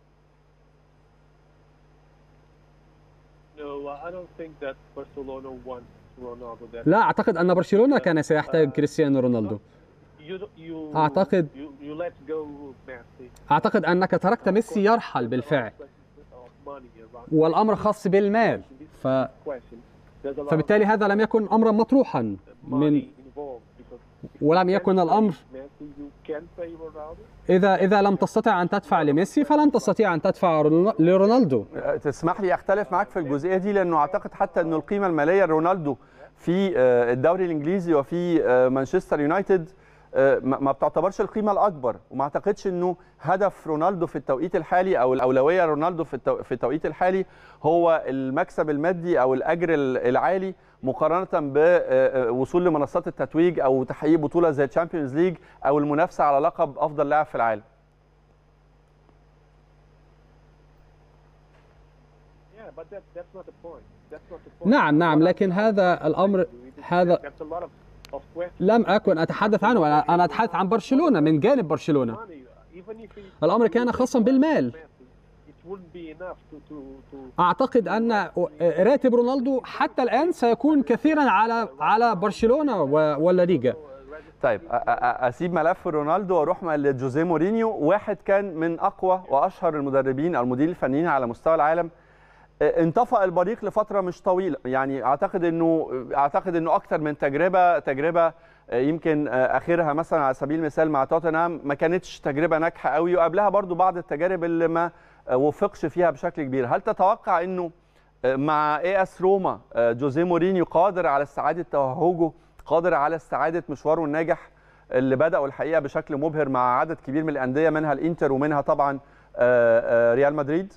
No, I don't think that Barcelona wants Ronaldo. That لا أعتقد أن برشلونة كان سيحتاج كريستيانو رونالدو you, you, أعتقد- you, you let go Messi. أعتقد أنك تركت ميسي يرحل بالفعل Of money around والأمر خاص بالمال ف... question. There's a lot فبالتالي هذا لم يكن أمرا مطروحا of من money involved because ولم يكن الأمر Messi, you can pay Ronaldo. إذا إذا لم تستطع أن تدفع لميسي فلن تستطيع أن تدفع رون- لرونالدو تسمح لي اختلف معاك في الجزئيه دي لانه اعتقد حتى انه القيمه الماليه لرونالدو في آه، الدوري الانجليزي وفي آه، مانشستر يونايتد آه، ما ما بتعتبرش القيمه الاكبر وما اعتقدش انه هدف رونالدو في التوقيت الحالي او الاولويه رونالدو في التو- في التوقيت الحالي هو المكسب المادي او الاجر ال- العالي مقارنه بوصول لمنصات التتويج او تحقيق بطوله زي الشامبيونز ليج او المنافسه على لقب افضل لاعب في العالم Yeah, but that, that's not the point. That's not the point. نعم نعم لكن هذا الأمر هذا That's a lot of, of questions. لم أكن أتحدث عنه أنا أنا أتحدث عن برشلونة من جانب برشلونة Money, even if it, الأمر كان خاصا بالمال it wouldn't be enough to, to, to أعتقد أن راتب رونالدو حتى الآن سيكون كثيرا على على برشلونة و- ولا ليغا طيب أ- أ- أ- اسيب ملف رونالدو واروح لجوزيه مورينيو واحد كان من اقوى واشهر المدربين او المديرين الفنيين على مستوى العالم آه، انطفأ البريق لفتره مش طويله يعني اعتقد انه اعتقد انه اكتر من تجربه تجربه آه، يمكن آه، اخرها مثلا على سبيل المثال مع توتنهام ما كانتش تجربه ناجحه قوي وقبلها برضو بعض التجارب اللي ما آه، وفقش فيها بشكل كبير هل تتوقع انه آه، مع اي اس روما آه، جوزيه مورينيو قادر على استعاده توهجه قادر على استعاده مشواره الناجح اللي بدأوا الحقيقه بشكل مبهر مع عدد كبير من الانديه منها الانتر ومنها طبعا آه، آه، ريال مدريد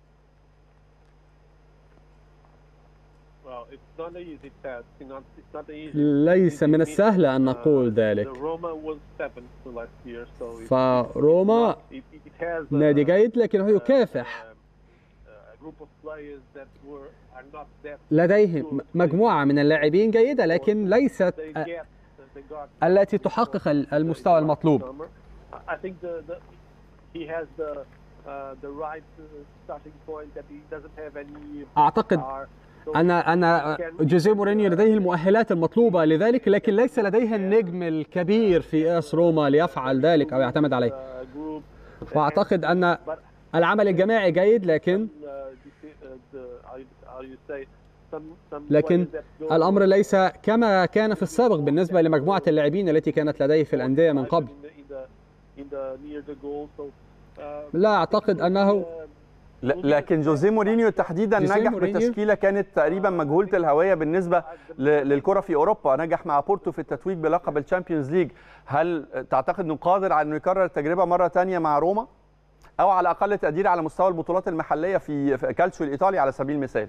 well, it's not an easy task. It's not, it's not easy. ليس من السهل أن نقول The ذلك Roma was seventh last year, so it, فروما it, it has a, نادي جيد لكنه يكافح um, a group of players that were are not that لديه مجموعة من اللاعبين جيدة لكن ليست they get they got التي تحقق المستوى المطلوب summer. I think the, the he has the uh, the right uh, starting point that he doesn't have any أعتقد star. So أن أن جوزيه مورينيو لديه المؤهلات المطلوبة لذلك لكن ليس لديه النجم الكبير في اس روما ليفعل ذلك أو يعتمد عليه uh, group وأعتقد أن but العمل الجماعي جيد لكن uh, the, uh, the how you, how you say some some لكن players that go الأمر ليس كما كان في السابق بالنسبة لمجموعة اللاعبين التي كانت لديه في الأندية من قبل in the, in the, in the near the goal. So uh, لا أعتقد أنه uh, ل- لكن جوزيه مورينيو تحديدا جوزيه نجح مورينيو؟ بتشكيله كانت تقريبا مجهوله الهويه بالنسبه ل- للكره في اوروبا نجح مع بورتو في التتويج بلقب الشامبيونز ليج هل تعتقد انه قادر على انه يكرر التجربه مره ثانيه مع روما او على اقل تقدير على مستوى البطولات المحليه في في كالتشيو الايطالي على سبيل المثال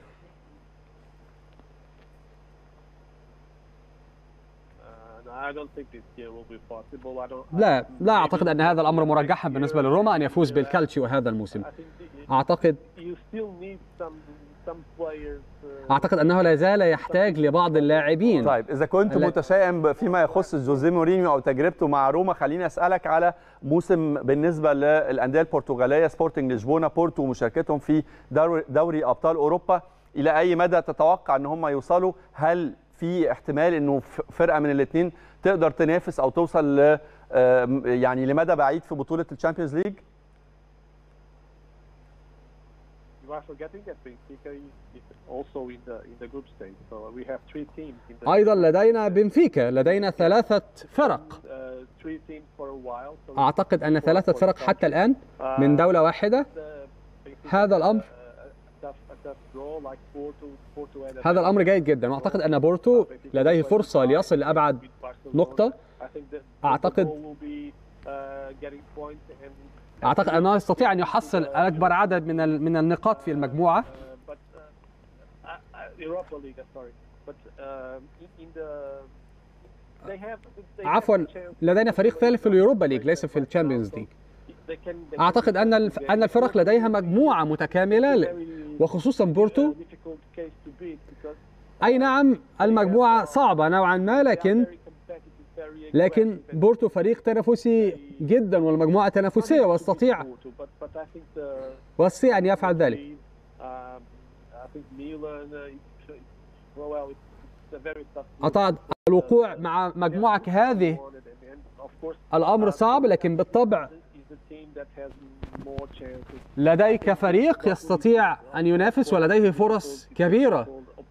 uh, no, I don't think this year will be possible. I don't. لا لا أعتقد أن هذا الأمر مرجحا بالنسبة لروما أن يفوز بالكالتشيو هذا الموسم I think the, أعتقد you still need some some players. Uh, أعتقد أنه لا زال يحتاج لبعض اللاعبين طيب اذا كنت لا. متشائم فيما يخص جوزيه مورينيو او تجربته مع روما خليني اسالك على موسم بالنسبه للانديه البرتغاليه سبورتنج لشبونه بورتو ومشاركتهم في دوري, دوري ابطال اوروبا الى اي مدى تتوقع ان هم يوصلوا هل في احتمال انه ف- فرقه من الاثنين تقدر تنافس او توصل ل آم، يعني لمدى بعيد في بطوله الشامبيونز ليج you are forgetting that Benfica is also in the in the group stage. So we have three teams in the أيضا لدينا بنفيكا لدينا ثلاثة فرق uh, three teams for a while. So أعتقد أن ثلاثة فرق حتى الآن من دولة واحدة the Benfica هذا الأمر a tough, a tough draw like Porto, Porto had a هذا الأمر جيد جدا وأعتقد أن بورتو لديه فرصة ليصل لأبعد with Barcelona. نقطة I think that أعتقد- Porto will be uh, getting points and أعتقد أنه يستطيع أن يحصل أكبر عدد من ال- من النقاط في المجموعة Uh, but uh, uh, uh, Europa League, uh, sorry. But um, in, in the they have they have عفوا a chance لدينا to فريق play ثالث في some اليوروبا ليج great ليس في right now, الشامبيونز so ليج they can- they can أعتقد أن الف... get أن الفرق لديها مجموعة متكاملة ل- very, وخصوصا بورتو uh, difficult case to beat because أي نعم المجموعة صعبة نوعا ما they are لكن very competitive, very لكن aggressive and بورتو فريق تنافسي جدا والمجموعة تنافسية ويستطيع Porto, but, but I think the ويستطيع أن يفعل ذلك Um, I think Milan, uh, it's, it's, well, it's a very tough group. أعتقد الوقوع مع مجموعة كهذه الأمر صعب لكن بالطبع لديك فريق يستطيع أن ينافس ولديه فرص كبيرة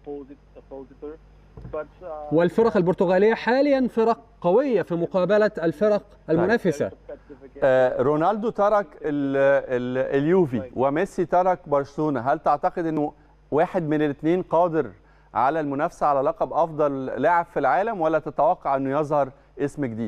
والفرق البرتغالية حاليا فرق قوية في مقابلة الفرق المنافسة آه، رونالدو ترك ال ال اليوفي وميسي ترك برشلونه هل تعتقد انه واحد من الاثنين قادر على المنافسه على لقب افضل لاعب في العالم ولا تتوقع انه يظهر اسم جديد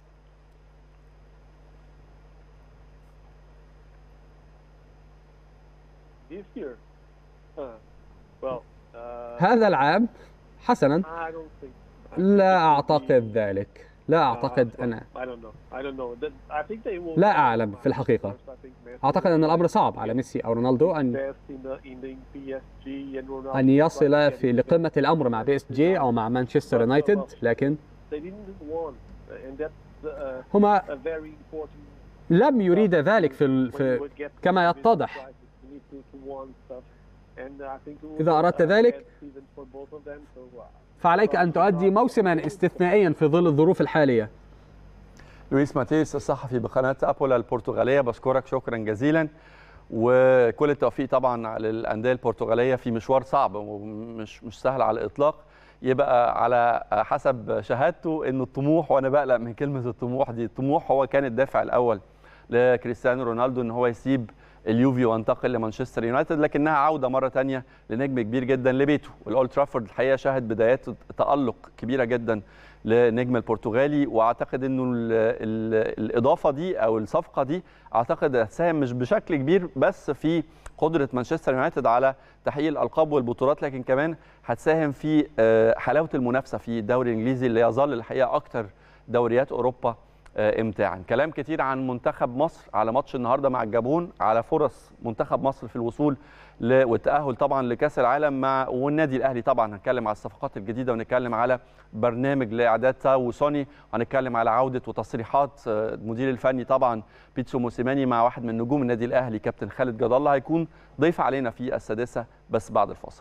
This year, uh, well, uh, هذا العام حسنا I don't think. لا أعتقد ذلك لا أعتقد أنا I don't know. I don't know. That- I think they will. لا أعلم في الحقيقة. I think Messi أعتقد أن الأمر صعب على ميسي أو رونالدو أن best in the in the PSG and Ronaldo. أن يصل but في لقمة الأمر مع بي اس جي أو مع مانشستر يونايتد لكن They didn't want, and that's uh, هما a very important. لم يريد ذلك في, ال- when you في will get كما to this يتضح. crisis, you need to- to want stuff. And I think it was إذا أردت a ذلك، bad season for both of them, so, uh, فعليك أن تؤدي موسما استثنائيا في ظل الظروف الحالية لويس ماتيس الصحفي بقناه ابولا البرتغاليه بشكرك شكرا جزيلا وكل التوفيق طبعا للانديه البرتغاليه في مشوار صعب ومش مش سهل على الاطلاق يبقى على حسب شهادته ان الطموح وانا بقلق من كلمه الطموح دي الطموح هو كان الدافع الاول لكريستيانو رونالدو ان هو يسيب اليوفي وينتقل لمانشستر يونايتد لكنها عوده مره تانية لنجم كبير جدا لبيته والاولد ترافورد الحقيقه شهد بدايات تالق كبيره جدا لنجم البرتغالي واعتقد انه ال ال الاضافه دي او الصفقه دي اعتقد هتساهم مش بشكل كبير بس في قدره مانشستر يونايتد على تحقيق الالقاب والبطولات لكن كمان هتساهم في آه، حلاوه المنافسه في الدوري الانجليزي اللي يظل الحقيقه اكتر دوريات اوروبا آه، امتاعا كلام كتير عن منتخب مصر على ماتش النهارده مع الجابون على فرص منتخب مصر في الوصول ل- والتاهل طبعا لكاس العالم مع والنادي الاهلي طبعا هنتكلم على الصفقات الجديده ونتكلم على برنامج لاعداد تاو وسوني هنتكلم على عوده وتصريحات آه، المدير الفني طبعا بيتسو موسيماني مع واحد من نجوم النادي الاهلي كابتن خالد جد الله هيكون ضيف علينا في السادسه بس بعد الفاصل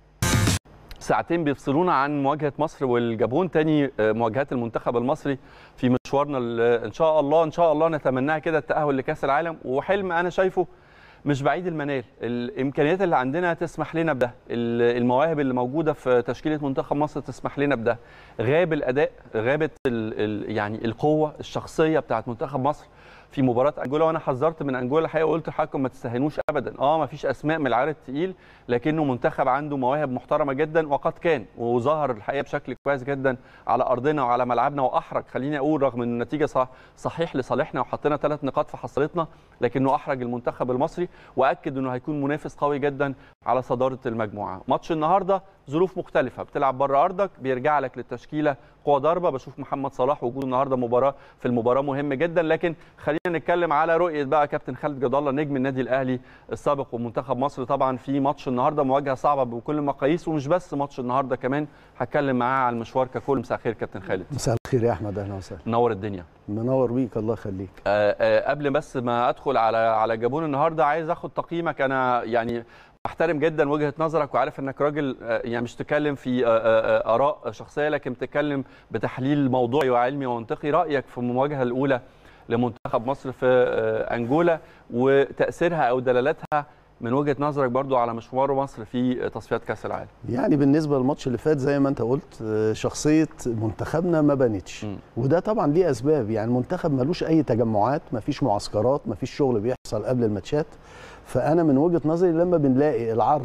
ساعتين بيفصلونا عن مواجهه مصر والجابون تاني آه، مواجهات المنتخب المصري في مشوارنا ال- ان شاء الله ان شاء الله نتمناها كده التاهل لكاس العالم وحلم انا شايفه مش بعيد المنال الامكانيات اللي عندنا تسمح لنا بده ال- المواهب اللي موجوده في تشكيله منتخب مصر تسمح لنا بده غاب الاداء غابت ال ال يعني القوه الشخصيه بتاعت منتخب مصر في مباراه انجولا وانا حذرت من انجولا الحقيقه وقلت لحضراتكم ما تستهينوش ابدا اه ما فيش اسماء من العيار الثقيل لكنه منتخب عنده مواهب محترمه جدا وقد كان وظهر الحقيقه بشكل كويس جدا على ارضنا وعلى ملعبنا واحرج خليني اقول رغم ان النتيجه صح صحيح لصالحنا وحطينا ثلاث نقاط في حصيلتنا لكنه احرج المنتخب المصري واكد انه هيكون منافس قوي جدا على صداره المجموعه ماتش النهارده ظروف مختلفه بتلعب بره ارضك بيرجع لك للتشكيله قوه ضربه بشوف محمد صلاح وجوده النهارده مباراه في المباراه مهم جدا لكن خلينا نتكلم على رؤيه بقى كابتن خالد جد الله نجم النادي الاهلي السابق ومنتخب مصر طبعا في ماتش النهارده مواجهه صعبه بكل المقاييس ومش بس ماتش النهارده كمان هتكلم معاه على المشوار ككل مساء الخير كابتن خالد مساء الخير يا احمد اهلا وسهلا نور الدنيا منور بيك الله يخليك آه، آه، قبل بس ما ادخل على على جابون النهارده عايز اخد تقييمك انا يعني بحترم جدا وجهه نظرك وعارف انك راجل آه، يعني مش تتكلم في آه، آه، آه، اراء شخصيه لكن بتتكلم بتحليل موضوعي وعلمي ومنطقي رايك في المواجهه الاولى لمنتخب مصر في آه، انجولا وتاثيرها او دلالاتها من وجهه نظرك برضو على مشوار مصر في تصفيات كاس العالم يعني بالنسبه للماتش اللي فات زي ما انت قلت آه، شخصيه منتخبنا ما بانتش مم. وده طبعا ليه اسباب يعني المنتخب ملوش اي تجمعات مفيش معسكرات مفيش شغل بيحصل قبل الماتشات فانا من وجهه نظري لما بنلاقي العرض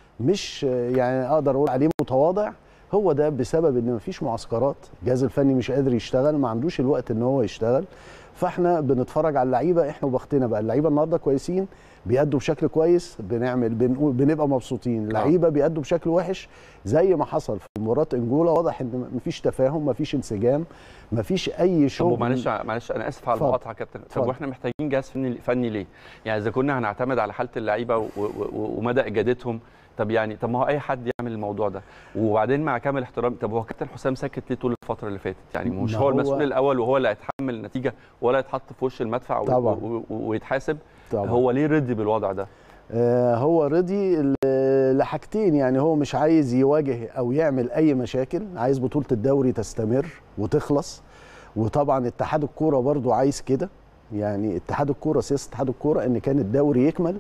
مش آه، يعني اقدر اقول عليه متواضع هو ده بسبب ان مفيش معسكرات الجهاز الفني مش قادر يشتغل ما عندوش الوقت ان هو يشتغل فاحنا بنتفرج على اللعيبه احنا وبختنا بقى اللعيبه النهارده كويسين بيأدوا بشكل كويس بنعمل بنقول بنبقى مبسوطين اللعيبه بيأدوا بشكل وحش زي ما حصل في مباراه انجولا واضح ان مفيش تفاهم مفيش انسجام مفيش اي طب شغل معلش معلش انا اسف على اتفضل. المقاطعه يا كابتن طب اتفضل. واحنا محتاجين جهاز فني فني ليه؟ يعني اذا كنا هنعتمد على حاله اللعيبه و- و- و- ومدى اجادتهم طب يعني طب ما هو اي حد يعمل الموضوع ده وبعدين مع كامل احترامي طب هو كابتن حسام ساكت ليه طول الفتره اللي فاتت يعني مش ما هو هو- المسؤول الاول وهو اللي هيتحمل النتيجه ولا يتحط في وش المدفع و- طبعا. و- و- ويتحاسب طبعا. هو ليه رضي بالوضع ده آه، هو رضي ل- لحاجتين يعني هو مش عايز يواجه او يعمل اي مشاكل عايز بطولة الدوري تستمر وتخلص وطبعا اتحاد الكورة برضو عايز كده يعني اتحاد الكورة سياسة اتحاد الكورة ان كان الدوري يكمل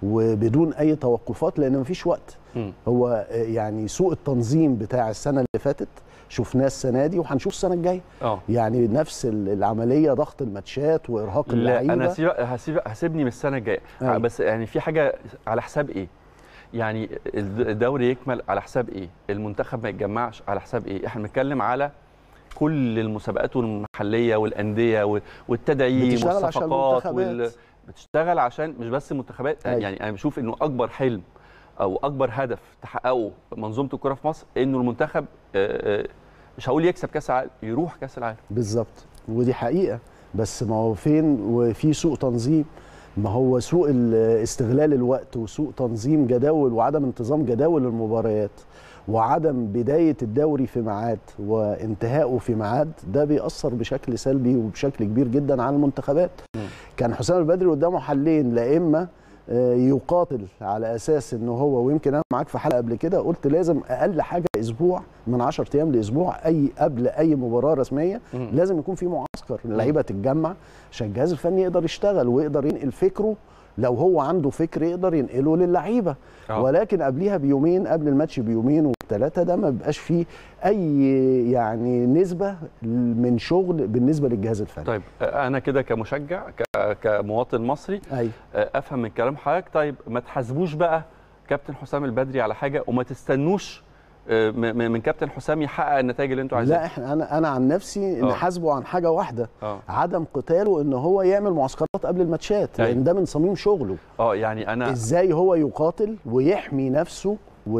وبدون اي توقفات لان مفيش وقت مم. هو آه، يعني سوء التنظيم بتاع السنة اللي فاتت شفناه السنة دي وهنشوف السنة الجاية اه يعني نفس ال- العملية ضغط الماتشات وارهاق لا اللعيبة انا هسيب هسيب هسيبني من السنه الجايه أيوة. بس يعني في حاجه على حساب ايه يعني الد- الدوري يكمل على حساب ايه المنتخب ما يتجمعش على حساب ايه احنا بنتكلم على كل المسابقات المحليه والانديه وال- والتدعيم بتشتغل عشان والصفقات المنتخبات. بتشتغل عشان مش بس المنتخبات أيوة. يعني انا بشوف انه اكبر حلم او اكبر هدف تحققه منظومه الكره في مصر انه المنتخب آه، آه، مش هقول يكسب كاس العالم يروح كاس العالم بالظبط ودي حقيقه بس ما هو فين وفي سوء تنظيم ما هو سوء ال- استغلال الوقت وسوء تنظيم جداول وعدم انتظام جداول المباريات وعدم بدايه الدوري في ميعاد وانتهائه في ميعاد ده بيأثر بشكل سلبي وبشكل كبير جدا على المنتخبات كان حسام البدري قدامه حلين لا اما آه، يقاتل على اساس ان هو ويمكن انا معاك في حلقه قبل كده قلت لازم اقل حاجه اسبوع من 10 ايام لاسبوع اي قبل اي مباراه رسميه مم. لازم يكون في معسكر اللعيبه تتجمع عشان الجهاز الفني يقدر يشتغل ويقدر ينقل فكره لو هو عنده فكر يقدر ينقله للعيبه آه. ولكن قبليها بيومين قبل الماتش بيومين وثلاثه ده ما بيبقاش فيه اي يعني نسبه من شغل بالنسبه للجهاز الفني طيب آه، انا كده كمشجع ك- كمواطن مصري ايوه آه، افهم من كلام حضرتك طيب ما تحاسبوش بقى كابتن حسام البدري على حاجه وما تستنوش آه، م- م- من كابتن حسام يحقق النتائج اللي انتوا لا عايزينها احنا انا انا عن نفسي آه. نحاسبه عن حاجه واحده اه عدم قتاله ان هو يعمل معسكرات قبل الماتشات أيوة. لان ده من صميم شغله اه يعني انا ازاي هو يقاتل ويحمي نفسه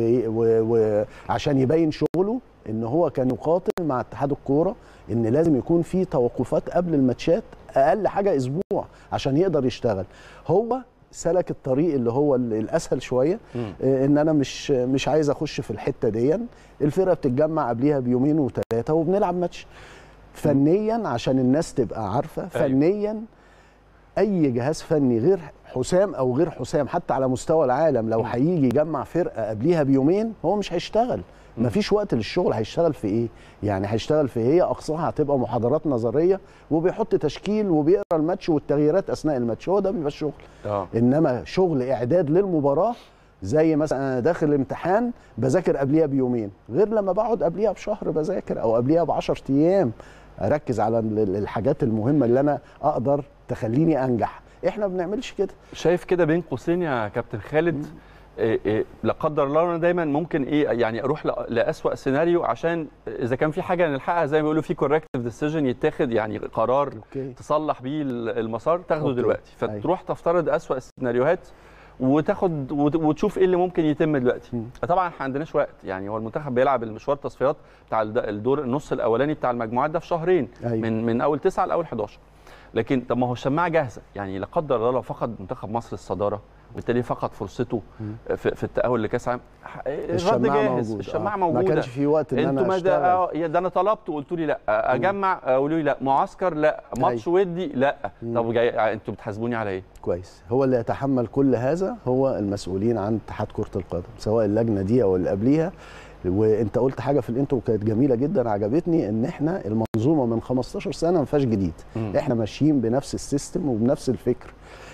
وعشان يبين شغله ان هو كان يقاتل مع اتحاد الكوره ان لازم يكون في توقفات قبل الماتشات اقل حاجه اسبوع عشان يقدر يشتغل هو سلك الطريق اللي هو ال- الاسهل شويه مم. آه، ان انا مش مش عايز اخش في الحته دي الفرقه بتتجمع قبليها بيومين وثلاثه وبنلعب ماتش فنيا عشان الناس تبقى عارفه أيوة. فنيا اي جهاز فني غير حسام او غير حسام حتى على مستوى العالم لو هيجي يجمع فرقه قبليها بيومين هو مش هيشتغل مفيش وقت للشغل هيشتغل في ايه يعني هيشتغل في هي اقصاها هتبقى محاضرات نظريه وبيحط تشكيل وبيقرا الماتش والتغييرات اثناء الماتش هو ده بيبقى الشغل اه انما شغل اعداد للمباراه زي مثلا انا داخل امتحان بذاكر قبليها بيومين غير لما بقعد قبليها بشهر بذاكر او قبليها ب 10 ايام اركز على ال- الحاجات المهمه اللي انا اقدر تخليني انجح احنا ما بنعملش كده شايف كده بين قوسين يا كابتن خالد إيه إيه لا قدر الله انا دايما ممكن ايه يعني اروح ل- لاسوأ سيناريو عشان اذا كان في حاجه نلحقها زي ما بيقولوا في كوركتيف ديسيجن يتاخد يعني قرار اوكي تصلح بيه ال- المسار تاخده أوكي. دلوقتي أيوة. فتروح تفترض اسوأ السيناريوهات وتاخد وت- وتشوف ايه اللي ممكن يتم دلوقتي مم. طبعا احنا ما عندناش وقت يعني هو المنتخب بيلعب المشوار التصفيات بتاع الد- الدور النص الاولاني بتاع المجموعات ده في شهرين أيوة. من من اول تسعه لاول 11 لكن طب ما هو الشماعه جاهزه يعني لا قدر الله لو فقد منتخب مصر الصداره وبالتالي فقد فرصته في, في التأهل لكاس العالم الرد الشماعة جاهز موجود. الشماعه آه. موجوده ما كانش في وقت ان انتوا انا ما اشتغل ده آه، يا ده انا طلبت وقلتوا لي لا اجمع قالوا لي لا معسكر لا ماتش ودي لا طب جاي انتوا بتحاسبوني على ايه؟ كويس هو اللي يتحمل كل هذا هو المسؤولين عن اتحاد كره القدم سواء اللجنه دي او اللي قبليها وانت قلت حاجه في الانترو كانت جميله جدا عجبتني ان احنا المنظومه من 15 سنه ما فيهاش جديد مم. احنا ماشيين بنفس السيستم وبنفس الفكر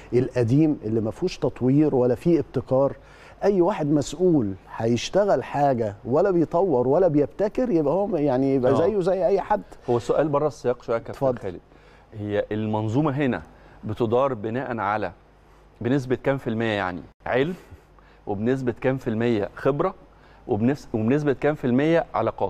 القديم اللي ما فيهوش تطوير ولا فيه ابتكار اي واحد مسؤول هيشتغل حاجه ولا بيطور ولا بيبتكر يبقى هو يعني يبقى آه. زيه زي اي حد هو السؤال بره السياق شويه يا كابتن اتفضل. خالد هي المنظومه هنا بتدار بناء على بنسبه كام في الميه يعني علم وبنسبه كام في الميه خبره وبنفس وبنسبه كام في الميه علاقات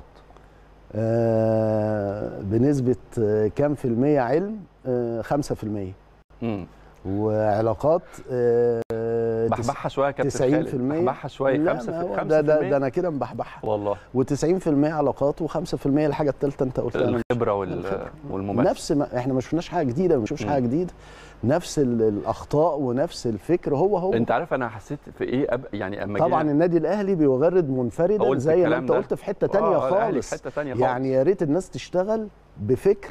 آه بنسبه آه، كام في الميه علم آه 5% امم وعلاقات آه تس- بحبحها شويه يا كابتن 90% خالد بحبحها شويه لا 5 ما هو 5% ده, ده, ده انا كده مبحبحها والله و90% علاقات و5% الحاجه الثالثه انت قلتها أنا الخبره وال... الخبرة. والممارسه نفس ما احنا ما شفناش حاجه جديده ما بنشوفش مم. حاجه جديده نفس ال- الاخطاء ونفس الفكر هو هو انت عارف انا حسيت في ايه أب... يعني اما طبعا جينا- النادي الاهلي بيغرد منفردا قلت زي ما الكلام انت ده. قلت في حته تانية آه، الأهلي في خالص حته ثانيه خالص يعني يا ريت الناس تشتغل بفكر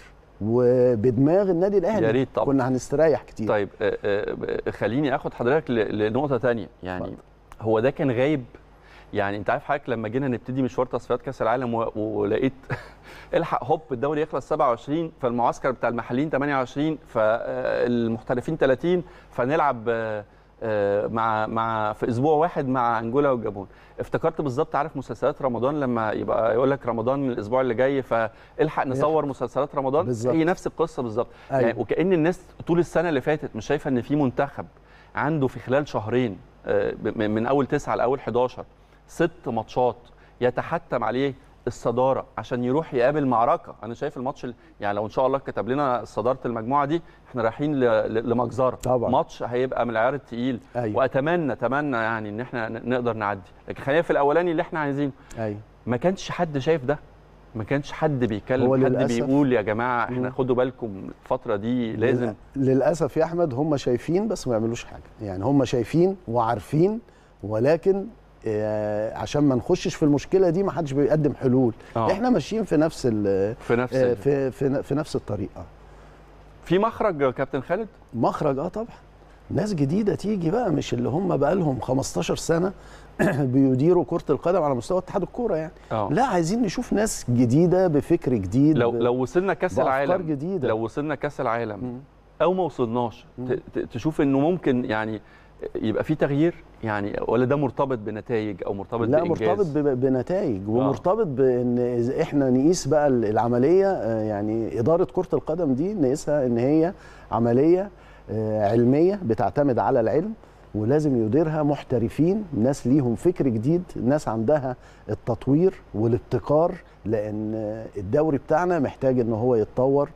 وبدماغ النادي الاهلي يا ريت طبعا. كنا هنستريح كتير طيب آه، آه، خليني اخد حضرتك ل- لنقطه تانية يعني اتفضل. هو ده كان غايب يعني انت عارف حضرتك لما جينا نبتدي مشوار تصفيات كاس العالم و- ولقيت الحق هوب الدوري يخلص 27 فالمعسكر بتاع المحليين 28 فالمحترفين 30 فنلعب آه، آه، مع مع في اسبوع واحد مع انجولا والجابون افتكرت بالظبط عارف مسلسلات رمضان لما يبقى يقول لك رمضان الاسبوع اللي جاي فالحق نصور مسلسلات رمضان بالظبط. هي نفس القصه بالظبط أيوة. يعني وكأن الناس طول السنة اللي فاتت مش شايفة إن في منتخب عنده في خلال شهرين آه، ب- من من أول تسعة لأول 11 ست ماتشات يتحتم عليه الصدارة عشان يروح يقابل معركة أنا شايف الماتش ال- يعني لو إن شاء الله كتب لنا صدارة المجموعة دي إحنا رايحين ل- ل- لمجزرة طبعا. ماتش هيبقى من العيار التقيل أيوة. وأتمنى أتمنى يعني إن إحنا ن- نقدر نعدي لكن خلينا في الأولاني اللي إحنا عايزينه ايوه ما كانش حد شايف ده ما كانش حد بيتكلم هو حد للأسف- بيقول يا جماعه احنا مم. خدوا بالكم الفتره دي لازم للاسف يا احمد هم شايفين بس ما يعملوش حاجه يعني هم شايفين وعارفين ولكن آه، عشان ما نخشش في المشكله دي ما حدش بيقدم حلول آه. احنا ماشيين في نفس ال- في نفس آه، ال- في في في نفس الطريقه في مخرج يا كابتن خالد مخرج اه طبعا ناس جديده تيجي بقى مش اللي هم بقى لهم 15 سنه بيديروا كره القدم على مستوى اتحاد الكوره يعني اه لا عايزين نشوف ناس جديده بفكر جديد لو ب- لو وصلنا كاس بأفكار العالم جديدة. لو وصلنا كاس العالم مم. او ما وصلناش مم. ت- ت- تشوف انه ممكن يعني يبقى في تغيير يعني ولا ده مرتبط بنتائج او مرتبط لا بانجاز مرتبط ب- بنتائج ومرتبط بان إذا احنا نقيس بقى ال- العمليه آه، يعني اداره كره القدم دي نقيسها ان هي عمليه آه، علميه بتعتمد على العلم ولازم يديرها محترفين ناس ليهم فكر جديد ناس عندها التطوير والابتكار لان آه، الدوري بتاعنا محتاج ان هو يتطور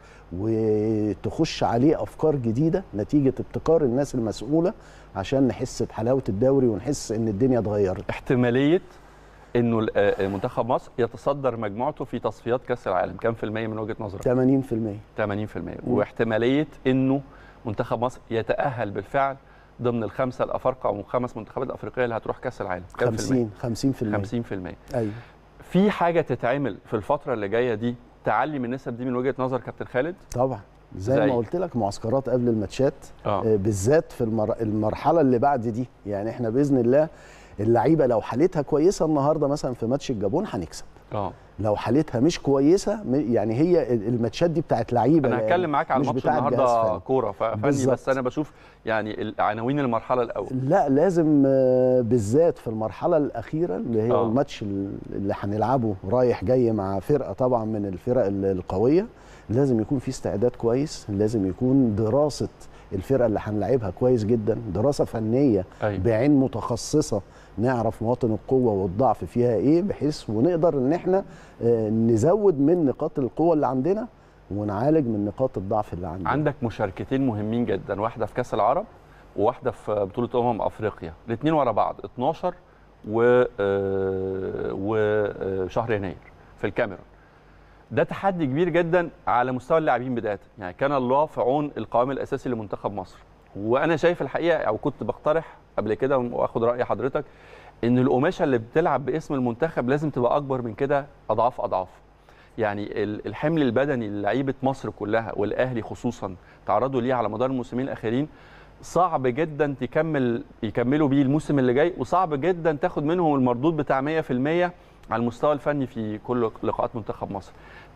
وتخش عليه افكار جديده نتيجه ابتكار الناس المسؤوله عشان نحس بحلاوه الدوري ونحس ان الدنيا اتغيرت احتماليه انه ال- آه، منتخب مصر يتصدر مجموعته في تصفيات كاس العالم كام في الميه من وجهه نظرك 80% 80% واحتماليه انه منتخب مصر يتاهل بالفعل ضمن الخمسه الافارقه او خمس منتخبات الافريقيه اللي هتروح كاس العالم كام في المية؟ 50 50% 50% ايوه في حاجه تتعمل في الفتره اللي جايه دي تعلي من النسب دي من وجهه نظر كابتن خالد طبعا زي, زي؟ ما قلت لك معسكرات قبل الماتشات اه آه، بالذات في المر... المرحله اللي بعد دي يعني احنا باذن الله اللعيبه لو حالتها كويسه النهارده مثلا في ماتش الجابون هنكسب اه لو حالتها مش كويسه م- يعني هي ال- الماتشات دي بتاعت لعيبه انا يعني هتكلم معاك على مش الماتش بتاعت جهاز النهارده فني. كوره ف- فني بالظبط. بس انا بشوف يعني عناوين المرحله الاول لا لازم آه، بالذات في المرحله الاخيره اللي هي آه. الماتش ال- اللي هنلعبه رايح جاي مع فرقه طبعا من الفرق ال- القويه لازم يكون في استعداد كويس لازم يكون دراسه الفرقه اللي هنلعبها كويس جدا دراسه فنيه ايوه بعين متخصصه نعرف مواطن القوه والضعف فيها ايه بحيث ونقدر ان احنا آه، نزود من نقاط القوه اللي عندنا ونعالج من نقاط الضعف اللي عندنا عندك مشاركتين مهمين جدا واحده في كاس العرب وواحده في بطوله امم افريقيا الاثنين ورا بعض 12 و آه، وشهر يناير في الكاميرون ده تحدي كبير جدا على مستوى اللاعبين بدايه يعني كان الله في عون القوام الاساسي لمنتخب مصر وانا شايف الحقيقه او كنت بقترح قبل كده واخد راي حضرتك ان القماشه اللي بتلعب باسم المنتخب لازم تبقى اكبر من كده اضعاف اضعاف يعني ال- الحمل البدني للعيبه مصر كلها والاهلي خصوصا تعرضوا ليه على مدار الموسمين الاخيرين صعب جدا تكمل يكملوا بيه الموسم اللي جاي وصعب جدا تاخد منهم المردود بتاع 100% على المستوى الفني في كل لقاءات منتخب مصر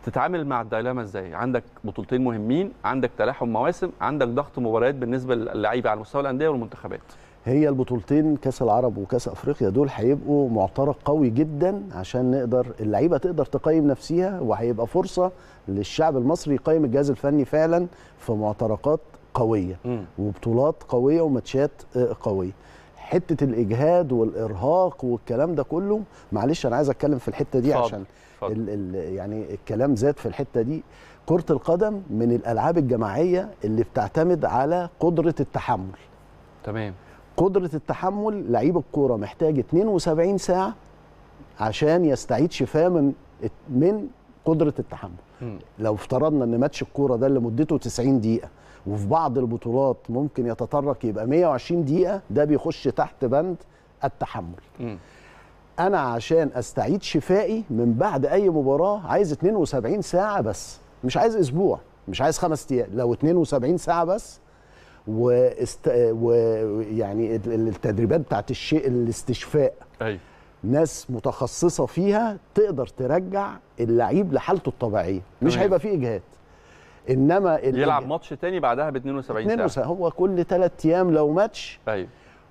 تتعامل مع الدايلاما ازاي عندك بطولتين مهمين عندك تلاحم مواسم عندك ضغط مباريات بالنسبه للعيبه على مستوى الانديه والمنتخبات هي البطولتين كاس العرب وكاس افريقيا دول هيبقوا معترك قوي جدا عشان نقدر اللعيبه تقدر تقيم نفسها وهيبقى فرصه للشعب المصري يقيم الجهاز الفني فعلا في معتركات قويه مم. وبطولات قويه وماتشات آه، قويه حته الاجهاد والارهاق والكلام ده كله معلش انا عايز اتكلم في الحته دي اتفضل، عشان اتفضل. ال ال يعني الكلام زاد في الحته دي كره القدم من الالعاب الجماعيه اللي بتعتمد على قدره التحمل تمام قدرة التحمل لعيب الكورة محتاج 72 ساعة عشان يستعيد شفاه من من قدرة التحمل مم. لو افترضنا ان ماتش الكورة ده اللي مدته 90 دقيقة وفي بعض البطولات ممكن يتطرق يبقى 120 دقيقة ده بيخش تحت بند التحمل مم. انا عشان استعيد شفائي من بعد اي مباراة عايز 72 ساعة بس مش عايز اسبوع مش عايز خمس ايام لو 72 ساعة بس واست... ويعني ال- التدريبات بتاعت الشيء الاستشفاء ايوه ناس متخصصه فيها تقدر ترجع اللعيب لحالته الطبيعيه مش تمام. هيبقى فيه اجهاد انما ال- يلعب ماتش تاني بعدها ب 72 اتنين ساعه وس- هو كل ثلاث ايام لو ماتش ايوه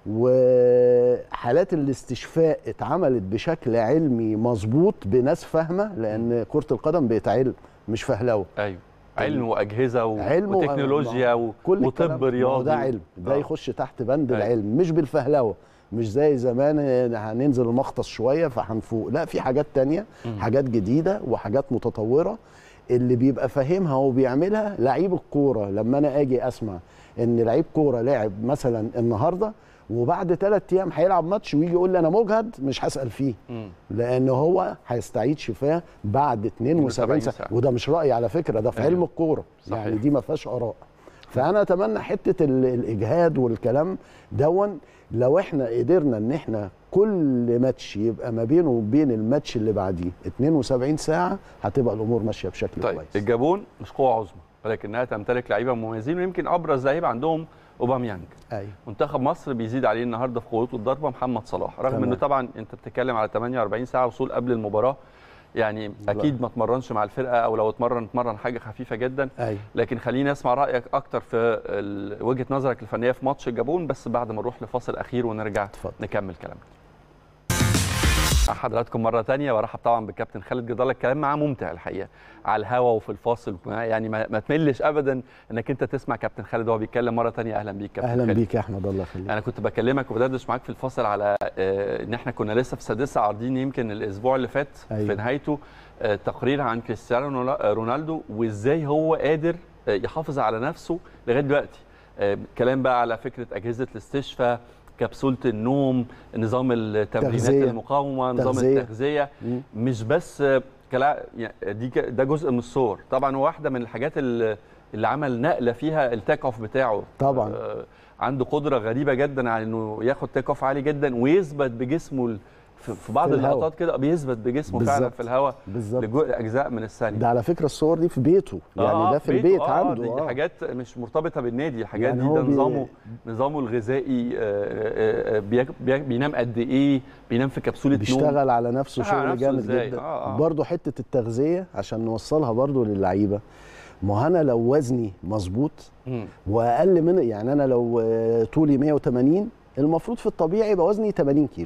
وحالات الاستشفاء اتعملت بشكل علمي مظبوط بناس فاهمه لان كره القدم بقت علم مش فهلوه ايوه علم واجهزه و... علم و- وتكنولوجيا و... كل وطب الكلام- ما هو رياضي ده علم ده آه. يخش تحت بند أيوة. العلم مش بالفهلوه مش زي زمان هننزل المختص شويه فهنفوق لا في حاجات تانية حاجات جديده وحاجات متطوره اللي بيبقى فاهمها وبيعملها لعيب الكوره لما انا اجي اسمع ان لعيب كوره لعب مثلا النهارده وبعد ثلاث ايام هيلعب ماتش ويجي يقول لي انا مجهد مش هسال فيه مم. لان هو هيستعيد شفاه بعد 72 72 ساعه ساعة. وده مش رايي على فكره ده في أيوة. علم الكوره صحيح. يعني دي ما فيهاش اراء فانا اتمنى حته ال- الاجهاد والكلام دون لو احنا قدرنا ان احنا كل ماتش يبقى ما بينه وبين الماتش اللي بعديه 72 ساعه هتبقى الامور ماشيه بشكل طيب كويس الجابون مش قوه عظمى ولكنها تمتلك لعيبه مميزين ويمكن ابرز لعيب عندهم اوباميانج ايوه منتخب مصر بيزيد عليه النهارده في قوته الضربه محمد صلاح رغم تمام. انه طبعا انت بتتكلم على 48 ساعه وصول قبل المباراه يعني اكيد ما اتمرنش مع الفرقه او لو اتمرن اتمرن حاجه خفيفه جدا ايوه لكن خليني اسمع رايك اكتر في ال- وجهه نظرك الفنيه في ماتش الجابون بس بعد ما نروح لفاصل اخير ونرجع اتفضل. نكمل كلامنا مع حضراتكم مرة تانية وارحب طبعا بالكابتن خالد جدال الكلام معاه ممتع الحقيقة على الهوا وفي الفاصل يعني ما, ما تملش ابدا انك انت تسمع كابتن خالد وهو بيتكلم مرة تانية اهلا بيك كابتن اهلا خالد. بيك يا احمد الله يخليك انا كنت بكلمك وبدردش معاك في الفاصل على آه، ان احنا كنا لسه في سادسه عارضين يمكن الاسبوع اللي فات أيوة. في نهايته آه، تقرير عن كريستيانو رونا- آه، رونالدو وازاي هو قادر آه، يحافظ على نفسه لغايه دلوقتي آه، كلام بقى على فكره اجهزه الاستشفاء كبسوله النوم نظام التمرينات تغذية. المقاومه نظام تغذية. التغذيه مم. مش بس آه، كلا يعني دي ك- ده جزء من الصور طبعا هو واحده من الحاجات اللي اللي عمل نقله فيها التيك اوف بتاعه طبعاً. آه، عنده قدره غريبه جدا على انه ياخد تيك اوف عالي جدا ويثبت بجسمه ال- في في بعض في الهواء. اللقطات كده بيثبت بجسمه فعلا بالظبط. في الهواء بالظبط لاجزاء من الثانيه ده على فكره الصور دي في بيته يعني آه، ده في بيته، البيت آه، عنده دي آه. حاجات مش مرتبطه بالنادي الحاجات يعني دي هو ده بي- نظامه نظامه الغذائي آه، آه، آه، بيك- بي- بينام قد ايه بينام في كبسوله نوم بيشتغل على نفسه بيشتغل على شغل نفسه جامد إزاي؟ جدا آه، آه. برضه حته التغذيه عشان نوصلها برضه للعيبه ما هو انا لو وزني مظبوط مم. واقل من يعني انا لو آه، طولي 180 المفروض في الطبيعي يبقى وزني 80 كيلو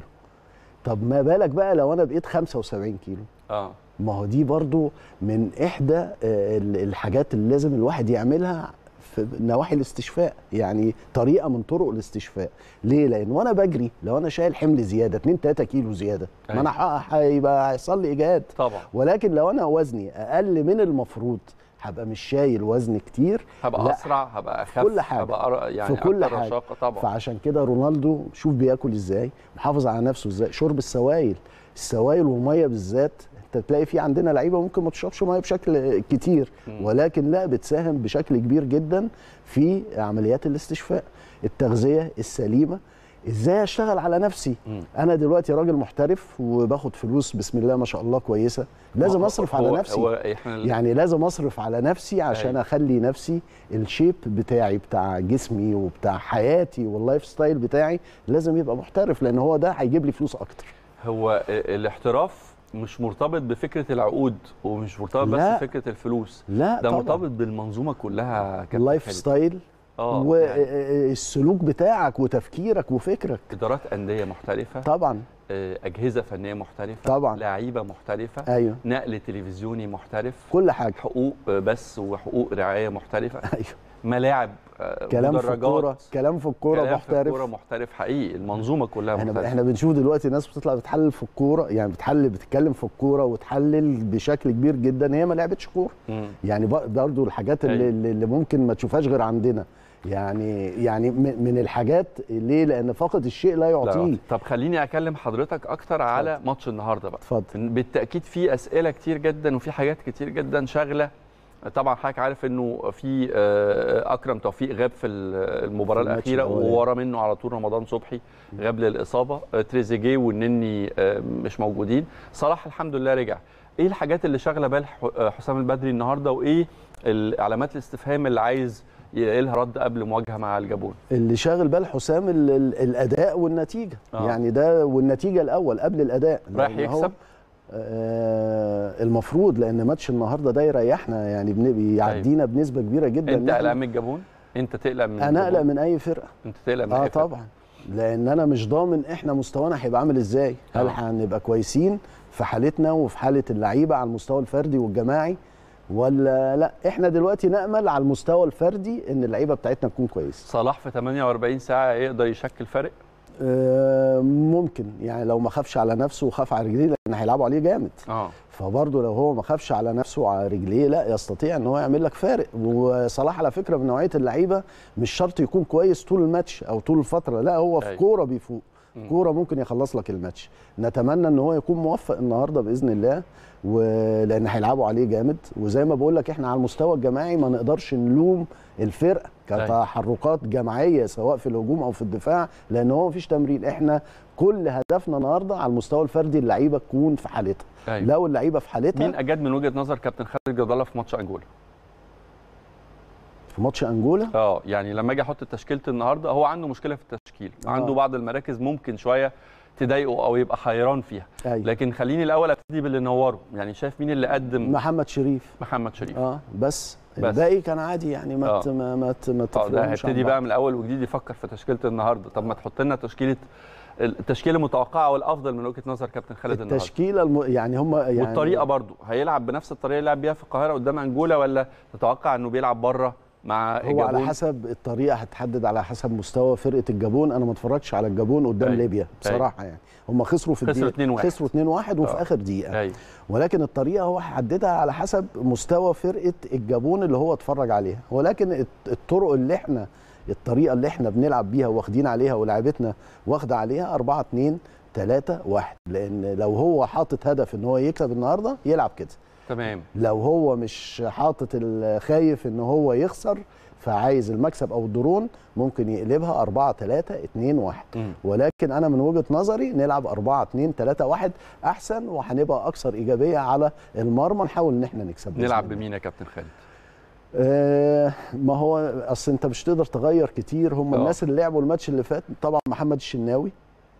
طب ما بالك بقى لو انا بقيت 75 كيلو اه ما هو دي برضو من احدى آه، ال- الحاجات اللي لازم الواحد يعملها في نواحي الاستشفاء يعني طريقه من طرق الاستشفاء ليه لان وانا بجري لو انا شايل حمل زياده 2 3 كيلو زياده ما انا ح- هيبقى هيحصل لي اجهاد طبعا ولكن لو انا وزني اقل من المفروض هبقى مش شايل وزن كتير هبقى لا، اسرع هبقى اخف كل حاجة. هبقى أر- يعني في كل أكتر حاجة. رشاقه طبعا فعشان كده رونالدو شوف بياكل ازاي محافظ على نفسه ازاي شرب السوائل السوائل والميه بالذات انت تلاقي في عندنا لعيبه ممكن ما تشربش ميه بشكل كتير ولكن لا بتساهم بشكل كبير جدا في عمليات الاستشفاء التغذيه السليمه ازاي اشتغل على نفسي مم. انا دلوقتي راجل محترف وباخد فلوس بسم الله ما شاء الله كويسه لازم هو- اصرف على هو- نفسي هو احنا ال- يعني لازم اصرف على نفسي عشان أيوة. اخلي نفسي الشيب بتاعي بتاع جسمي وبتاع حياتي واللايف ستايل بتاعي لازم يبقى محترف لان هو ده هيجيب لي فلوس اكتر هو ال- الاحتراف مش مرتبط بفكره العقود ومش مرتبط بس لا. بفكره الفلوس لا ده طبعا مرتبط بالمنظومه كلها كابتن اللايف خالد. ستايل اه يعني والسلوك بتاعك وتفكيرك وفكرك ادارات انديه محترفه طبعا آه، اجهزه فنيه محترفه طبعا. لعيبه محترفه ايوه نقل تلفزيوني محترف كل حاجه حقوق آه، بس وحقوق رعايه محترفه ايوه ملاعب آه، كلام في مدرجات، الكوره كلام في الكوره كلام في الكوره محترف محترف حقيقي المنظومه كلها احنا محترفه احنا بنشوف دلوقتي ناس بتطلع بتحلل في الكوره يعني بتحلل بتتكلم في الكوره وتحلل بشكل كبير جدا هي ما لعبتش كوره مم. يعني بر- برضو الحاجات اللي, أيوة. اللي اللي ممكن ما تشوفهاش غير عندنا يعني يعني م- من الحاجات ليه لان فقد الشيء لا لا، يعطيه طب خليني اكلم حضرتك اكتر على ماتش النهارده بقى اتفضل بالتاكيد في اسئله كتير جدا وفي حاجات كتير جدا شاغله طبعا حضرتك عارف انه في آه، اكرم توفيق غاب في المباراه في الماتش الاخيره الأولاني. وورا منه على طول رمضان صبحي غاب للاصابه آه، تريزيجيه والنني آه، مش موجودين صلاح الحمد لله رجع ايه الحاجات اللي شاغله بال ح- آه، حسام البدري النهارده وايه علامات الاستفهام اللي عايز يلاقي لها رد قبل مواجهه مع الجابون اللي شاغل بال حسام ال- ال- الاداء والنتيجه آه. آه. يعني ده والنتيجه الاول قبل الاداء رايح لأن هو- يكسب آه المفروض لان ماتش النهارده ده يريحنا يعني بن- بيعدينا بنسبه كبيره جدا انت إن إحنا- قلقان من الجابون انت تقلق من انا الجابون؟ اقلق من اي فرقه انت تقلق من اه أي فرقة؟ طبعا لان انا مش ضامن احنا مستوانا هيبقى عامل ازاي هل آه. هنبقى كويسين في حالتنا وفي حاله اللعيبه على المستوى الفردي والجماعي ولا لا احنا دلوقتي نامل على المستوى الفردي ان اللعيبه بتاعتنا تكون كويسه صلاح في 48 ساعه يقدر يشكل فرق آه ممكن يعني لو ما خافش على نفسه وخاف على رجليه لان هيلعبوا عليه جامد اه فبرضه لو هو ما خافش على نفسه وعلى رجليه لا يستطيع ان هو يعمل لك فارق وصلاح على فكره من نوعيه اللعيبه مش شرط يكون كويس طول الماتش او طول الفتره لا هو في أيوة. كوره بيفوق مم. كوره ممكن يخلص لك الماتش نتمنى ان هو يكون موفق النهارده باذن الله ولان هيلعبوا عليه جامد وزي ما بقول لك احنا على المستوى الجماعي ما نقدرش نلوم الفرقه كتحركات جماعيه سواء في الهجوم او في الدفاع لان هو مفيش تمرين احنا كل هدفنا النهارده على المستوى الفردي اللعيبه تكون في حالتها أيوة. لو اللعيبه في حالتها مين اجاد من وجهه نظر كابتن خالد جد الله في ماتش انجولا في ماتش انجولا اه يعني لما اجي احط تشكيله النهارده هو عنده مشكله في التشكيل آه. عنده بعض المراكز ممكن شويه تضايقه او يبقى حيران فيها أيوة. لكن خليني الاول ابتدي باللي نوره يعني شايف مين اللي قدم محمد شريف محمد شريف اه بس, بس. الباقي كان عادي يعني ما آه. ت- ما ما ت- ما اه ده تفرقوش عن هيبتدي بعض. بقى من الاول وجديد يفكر في تشكيله النهارده طب ما تحط لنا تشكيله التشكيله المتوقعه والافضل من وجهه نظر كابتن خالد النهارده التشكيله الم... يعني هم يعني والطريقه برضو هيلعب بنفس الطريقه اللي لعب بيها في القاهره قدام انجولا ولا تتوقع انه بيلعب بره مع هو على الجابون؟ حسب الطريقه هتحدد على حسب مستوى فرقه الجابون انا ما اتفرجتش على الجابون قدام أيوة. ليبيا بصراحه يعني هم خسروا في خسروا الدقيقه 2-1. خسروا 2-1 وفي آه. اخر دقيقه ايوه ولكن الطريقه هو هيحددها على حسب مستوى فرقه الجابون اللي هو اتفرج عليها ولكن الت- الطرق اللي احنا الطريقه اللي احنا بنلعب بيها واخدين عليها ولاعيبتنا واخده عليها 4 2 3 1 لان لو هو حاطط هدف ان هو يكسب النهارده يلعب كده تمام لو هو مش حاطط ال- خايف ان هو يخسر فعايز المكسب او الدرون ممكن يقلبها 4 3 2 1 مم. ولكن انا من وجهه نظري نلعب 4 2 3 1 احسن وهنبقى اكثر ايجابيه على المرمى نحاول ان احنا نكسب بإذن نلعب الله. بمين يا كابتن خالد آه ما هو اصل انت مش تقدر تغير كتير هم آه. الناس اللي لعبوا الماتش اللي فات طبعا محمد الشناوي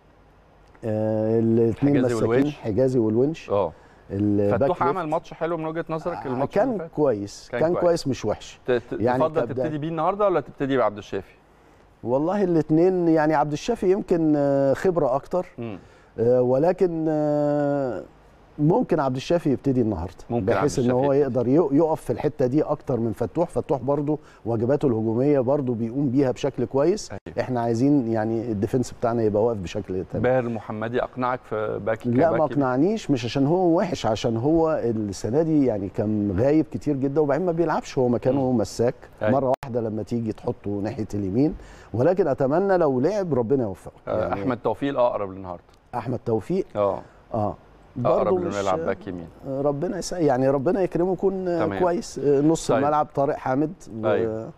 آه الاثنين حجازي مساكين والونش. حجازي والونش اه الباك فتوح ليفت. عمل ماتش حلو من وجهه نظرك الماتش اللي كان فات؟ كويس كان كان, كويس. كويس. مش وحش ت- ت- يعني تفضل كبداية. تبتدي بيه النهارده ولا تبتدي بعبد الشافي؟ والله الاثنين يعني عبد الشافي يمكن آه، خبره اكتر مم. آه، ولكن آه، ممكن عبد الشافي يبتدي النهارده ممكن بحيث عبد ان هو الشافي يقدر يق- يقف في الحته دي اكتر من فتوح فتوح برضو واجباته الهجوميه برضو بيقوم بيها بشكل كويس أيوة. احنا عايزين يعني الديفنس بتاعنا يبقى واقف بشكل تمام باهر المحمدي اقنعك في باك لا ما كباك يمين؟ اقنعنيش مش عشان هو وحش عشان هو السنه دي يعني كان غايب كتير جدا وبعدين ما بيلعبش هو مكانه مساك أيوة. مره واحده لما تيجي تحطه ناحيه اليمين ولكن اتمنى لو لعب ربنا يوفقه آه، احمد توفيق الاقرب النهارده احمد توفيق اه اه اقرب برضه انه مش يلعب باك يمين ربنا يسعد يعني ربنا يكرمه يكون تمام. كويس نص طيب. الملعب طارق حامد و... أيوة.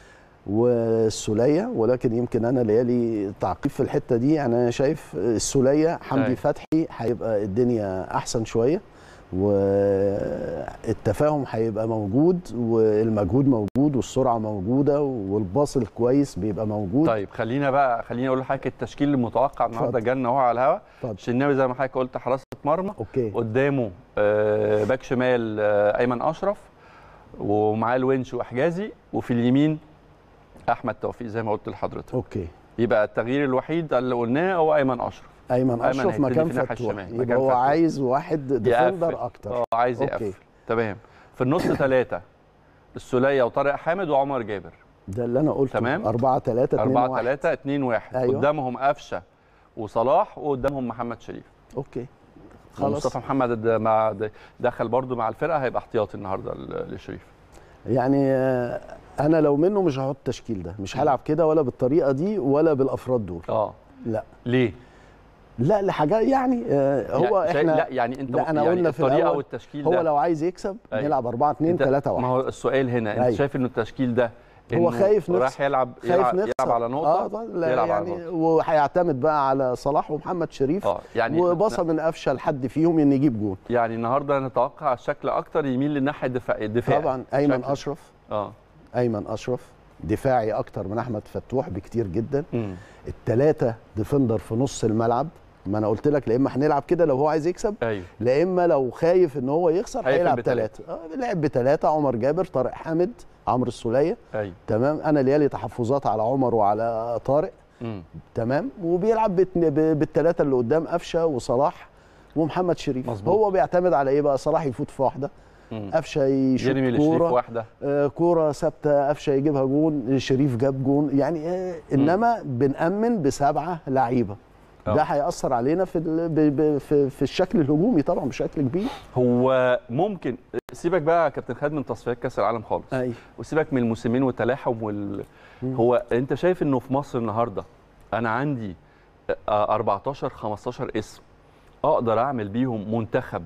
والسوليه ولكن يمكن انا ليالي تعقيب في الحته دي يعني انا شايف السوليه حمدي أيوة. فتحي هيبقى الدنيا احسن شويه والتفاهم هيبقى موجود والمجهود موجود والسرعه موجوده والباص الكويس بيبقى موجود طيب خلينا بقى خليني اقول لحضرتك التشكيل المتوقع النهارده اتفضل. جالنا اهو على الهوا اتفضل. الشناوي زي ما حضرتك قلت حراسه مرمى اوكي قدامه آه، باك شمال آه، ايمن اشرف ومعاه الونش وحجازي وفي اليمين احمد توفيق زي ما قلت لحضرتك اوكي يبقى التغيير الوحيد اللي قلناه هو ايمن اشرف ايمن أيمن اشرف هيبتدي مكان في الناحية فتوح الشمال، يبقى مكان هو فتوح. عايز واحد يقفل. ديفندر اكتر اه عايز أوكي. يقفل تمام في النص ثلاثه السوليه وطارق حامد وعمر جابر ده اللي انا قلته تمام. 4 3 2 4 1 3 2 1 أيوة. قدامهم قفشه وصلاح وقدامهم محمد شريف اوكي خلاص خلاص مصطفى محمد د- مع د- دخل برضو مع الفرقه هيبقى احتياطي النهارده ل- لشريف يعني آه، انا لو منه مش هحط التشكيل ده مش هلعب كده ولا بالطريقه دي ولا بالافراد دول اه لا ليه؟ لا لحاجات يعني آه، هو يعني شيء- احنا لا يعني انت لا، أنا يعني قلنا في الطريقه الأول والتشكيل هو ده لو عايز يكسب أيوة. نلعب 4 2 انت- 3 ما 1 هو السؤال هنا انت أيوة. شايف انه التشكيل ده هو إنه خايف نخسر. رايح يلعب خايف يلعب, نخسر يلعب على نقطه اه طبعا لا يلعب على يعني نقطه وهيعتمد بقى على صلاح ومحمد شريف اه يعني وبصه من قفشه لحد فيهم ان يجيب جون يعني النهارده نتوقع الشكل اكتر يميل للناحيه الدفاع الدفاع طبعا ايمن شكل- اشرف اه ايمن اشرف دفاعي اكتر من احمد فتوح بكتير جدا مم. الثلاثه ديفندر في نص الملعب ما انا قلت لك لا اما هنلعب كده لو هو عايز يكسب ايوه لا اما لو خايف ان هو يخسر هيقفل هيلعب بتلاتة. ثلاثه آه لعب بثلاثه عمر جابر طارق حامد عمرو السوليه ايوه تمام انا ليالي تحفظات على عمر وعلى طارق مم. تمام وبيلعب باتن- ب- بالثلاثه اللي قدام قفشه وصلاح ومحمد شريف مظبوط. هو بيعتمد على ايه بقى صلاح يفوت في واحده مم. قفشه يشوط يرمي لشريف كوره واحده آه، كوره ثابته قفشه يجيبها جون شريف جاب جون يعني آه، انما بنامن بسبعه لعيبه آه. ده هياثر علينا في ال- ب- ب- في في الشكل الهجومي طبعا بشكل كبير هو ممكن سيبك بقى يا كابتن خالد من تصفيات كاس العالم خالص ايوه وسيبك من الموسمين والتلاحم وال... هو انت شايف انه في مصر النهارده انا عندي آه، 14 15 اسم اقدر اعمل بيهم منتخب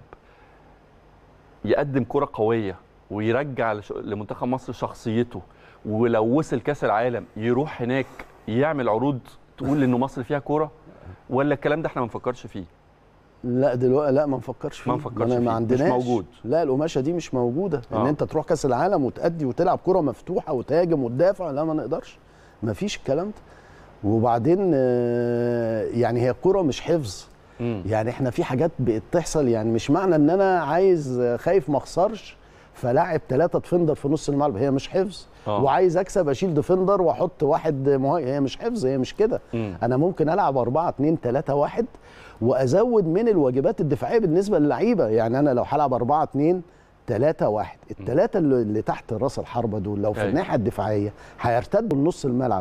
يقدم كره قويه ويرجع لش- لمنتخب مصر شخصيته ولو وصل كاس العالم يروح هناك يعمل عروض تقول انه مصر فيها كوره ولا الكلام ده احنا ما نفكرش فيه لا دلوقتي لا ما نفكرش فيه ما نفكرش أنا فيه. ما مش عندناش موجود. لا القماشه دي مش موجوده ان آه. انت تروح كاس العالم وتأدي وتلعب كره مفتوحه وتهاجم وتدافع لا ما نقدرش ما فيش الكلام ده وبعدين آه، يعني هي الكره مش حفظ مم. يعني احنا في حاجات بقت تحصل يعني مش معنى ان انا عايز آه، خايف ما اخسرش فلاعب ثلاثه ديفندر في نص الملعب هي مش حفظ آه. وعايز اكسب اشيل ديفندر واحط واحد مهاجم هي مش حفظ هي مش كده مم. انا ممكن العب 4 2 3 1 وازود من الواجبات الدفاعيه بالنسبه للعيبه يعني انا لو هلعب 4 2 3 1 الثلاثه اللي, اللي تحت راس الحربه دول لو في أيوة. الناحيه الدفاعيه هيرتدوا لنص الملعب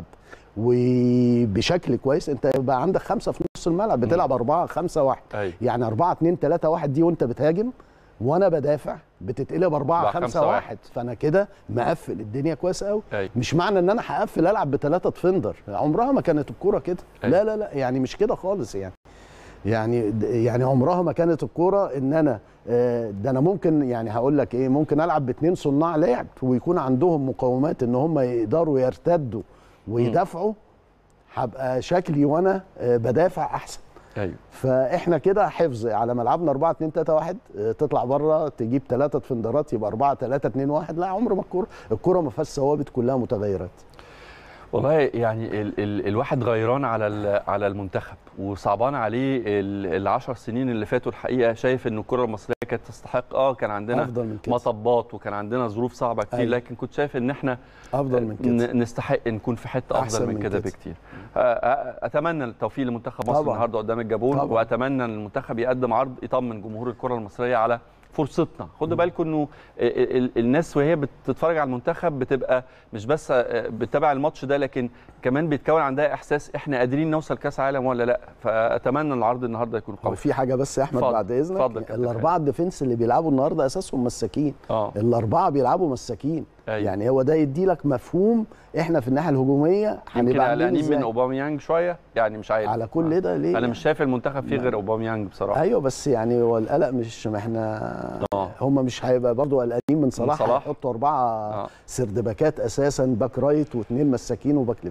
وبشكل كويس انت يبقى عندك خمسه في نص الملعب بتلعب 4 5 1 أيوة. يعني 4 2 3 1 دي وانت بتهاجم وانا بدافع بتتقلب 4 أربعة، 5 خمسة، 1 فانا كده مقفل الدنيا كويس قوي أيوة. مش معنى ان انا هقفل العب بثلاثه ديفندر عمرها ما كانت الكوره كده أيوة. لا لا لا يعني مش كده خالص يعني يعني يعني عمرها ما كانت الكوره ان انا آه، ده انا ممكن يعني هقول لك ايه ممكن العب باثنين صناع لعب ويكون عندهم مقومات ان هم يقدروا يرتدوا ويدافعوا هبقى شكلي وانا آه، بدافع احسن ايوه فاحنا كده حفظ على ملعبنا 4 2 3 1 آه، تطلع بره تجيب ثلاثه ديفندرات يبقى 4 3 2 1 لا عمر ما الكوره الكوره ما فيهاش ثوابت كلها متغيرات والله يعني ال ال الواحد غيران على ال- على المنتخب وصعبان عليه ال- العشر سنين اللي فاتوا الحقيقه شايف ان الكره المصريه كانت تستحق اه كان عندنا افضل من كده مطبات وكان عندنا ظروف صعبه كتير أيوة. لكن كنت شايف ان احنا افضل من كده ن- نستحق نكون في حته افضل أحسن من, من كده كده. بكتير آه، آه، اتمنى التوفيق لمنتخب مصر طبعاً. النهارده قدام الجابون طبعاً. واتمنى ان المنتخب يقدم عرض يطمن جمهور الكره المصريه على فرصتنا خدوا بالكم انه ال- ال- الناس وهي بتتفرج على المنتخب بتبقى مش بس آه، بتتابع الماتش ده لكن كمان بيتكون عندها احساس احنا قادرين نوصل كاس عالم ولا لا فاتمنى العرض النهارده يكون هو قوي في حاجه بس يا احمد اتفضل. بعد اتفضل اذنك كابتن الاربعه الديفنس اللي بيلعبوا النهارده اساسهم مساكين اه الاربعه بيلعبوا مساكين أيوة. يعني هو ده يدي لك مفهوم احنا في الناحيه الهجوميه يمكن هنبقى عاملين قلقانين من ازاي اوباميانج شويه يعني مش عارف على كل ده ليه انا مش شايف المنتخب فيه غير اوباميانج بصراحه ايوه بس يعني هو القلق مش ما احنا اه هم مش هيبقى برضه قلقانين من صلاح صلاح؟ هيحطوا اربعه اه سردباكات اساسا باك رايت واثنين مساكين وباك ليفت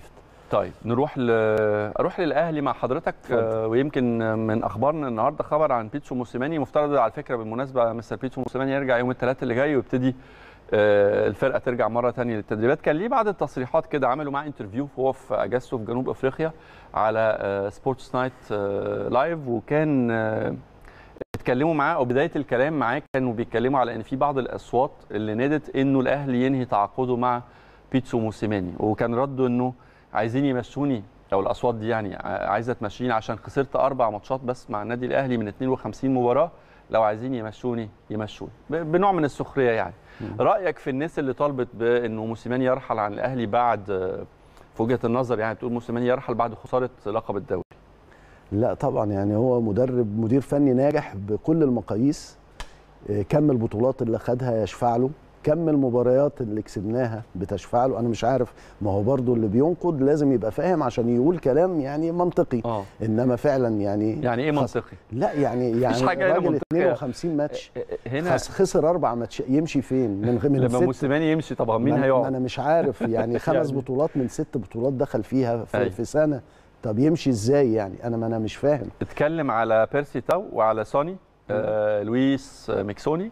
طيب نروح ل... اروح للاهلي مع حضرتك اتفضل. آه، ويمكن من اخبارنا النهارده خبر عن بيتسو موسيماني مفترض على فكره بالمناسبه مستر بيتسو موسيماني يرجع يوم الثلاثاء اللي جاي ويبتدي آه، الفرقه ترجع مره ثانيه للتدريبات كان ليه بعض التصريحات كده عملوا معاه انترفيو وهو في اجازته في جنوب افريقيا على سبورتس نايت لايف وكان آه، اتكلموا معاه او بدايه الكلام معاه كانوا بيتكلموا على ان في بعض الاصوات اللي نادت انه الاهلي ينهي تعاقده مع بيتسو موسيماني وكان رده انه عايزين يمشوني او الاصوات دي يعني ع- عايزه تمشيني عشان خسرت اربع ماتشات بس مع النادي الاهلي من 52 مباراه لو عايزين يمشوني يمشوني ب- بنوع من السخريه يعني رايك في الناس اللي طالبت بانه موسيماني يرحل عن الاهلي بعد آه، في وجهه النظر يعني بتقول موسيماني يرحل بعد خساره لقب الدوري لا طبعا يعني هو مدرب مدير فني ناجح بكل المقاييس آه، كم البطولات اللي خدها يشفع له كم المباريات اللي كسبناها بتشفع له انا مش عارف ما هو برضو اللي بينقد لازم يبقى فاهم عشان يقول كلام يعني منطقي اه انما فعلا يعني يعني ايه خس- منطقي لا يعني يعني حاجة هنا راجل منطقية. 52 ماتش هنا خس- خسر اربع ماتش يمشي فين من غ- من لما ست موسيماني يمشي طب مين ما أنا- ما هيقعد انا مش عارف يعني خمس يعني. بطولات من ست بطولات دخل فيها في, أيوة. في سنه طب يمشي ازاي يعني انا ما انا مش فاهم اتكلم على بيرسي تاو وعلى سوني آه لويس آه ميكسوني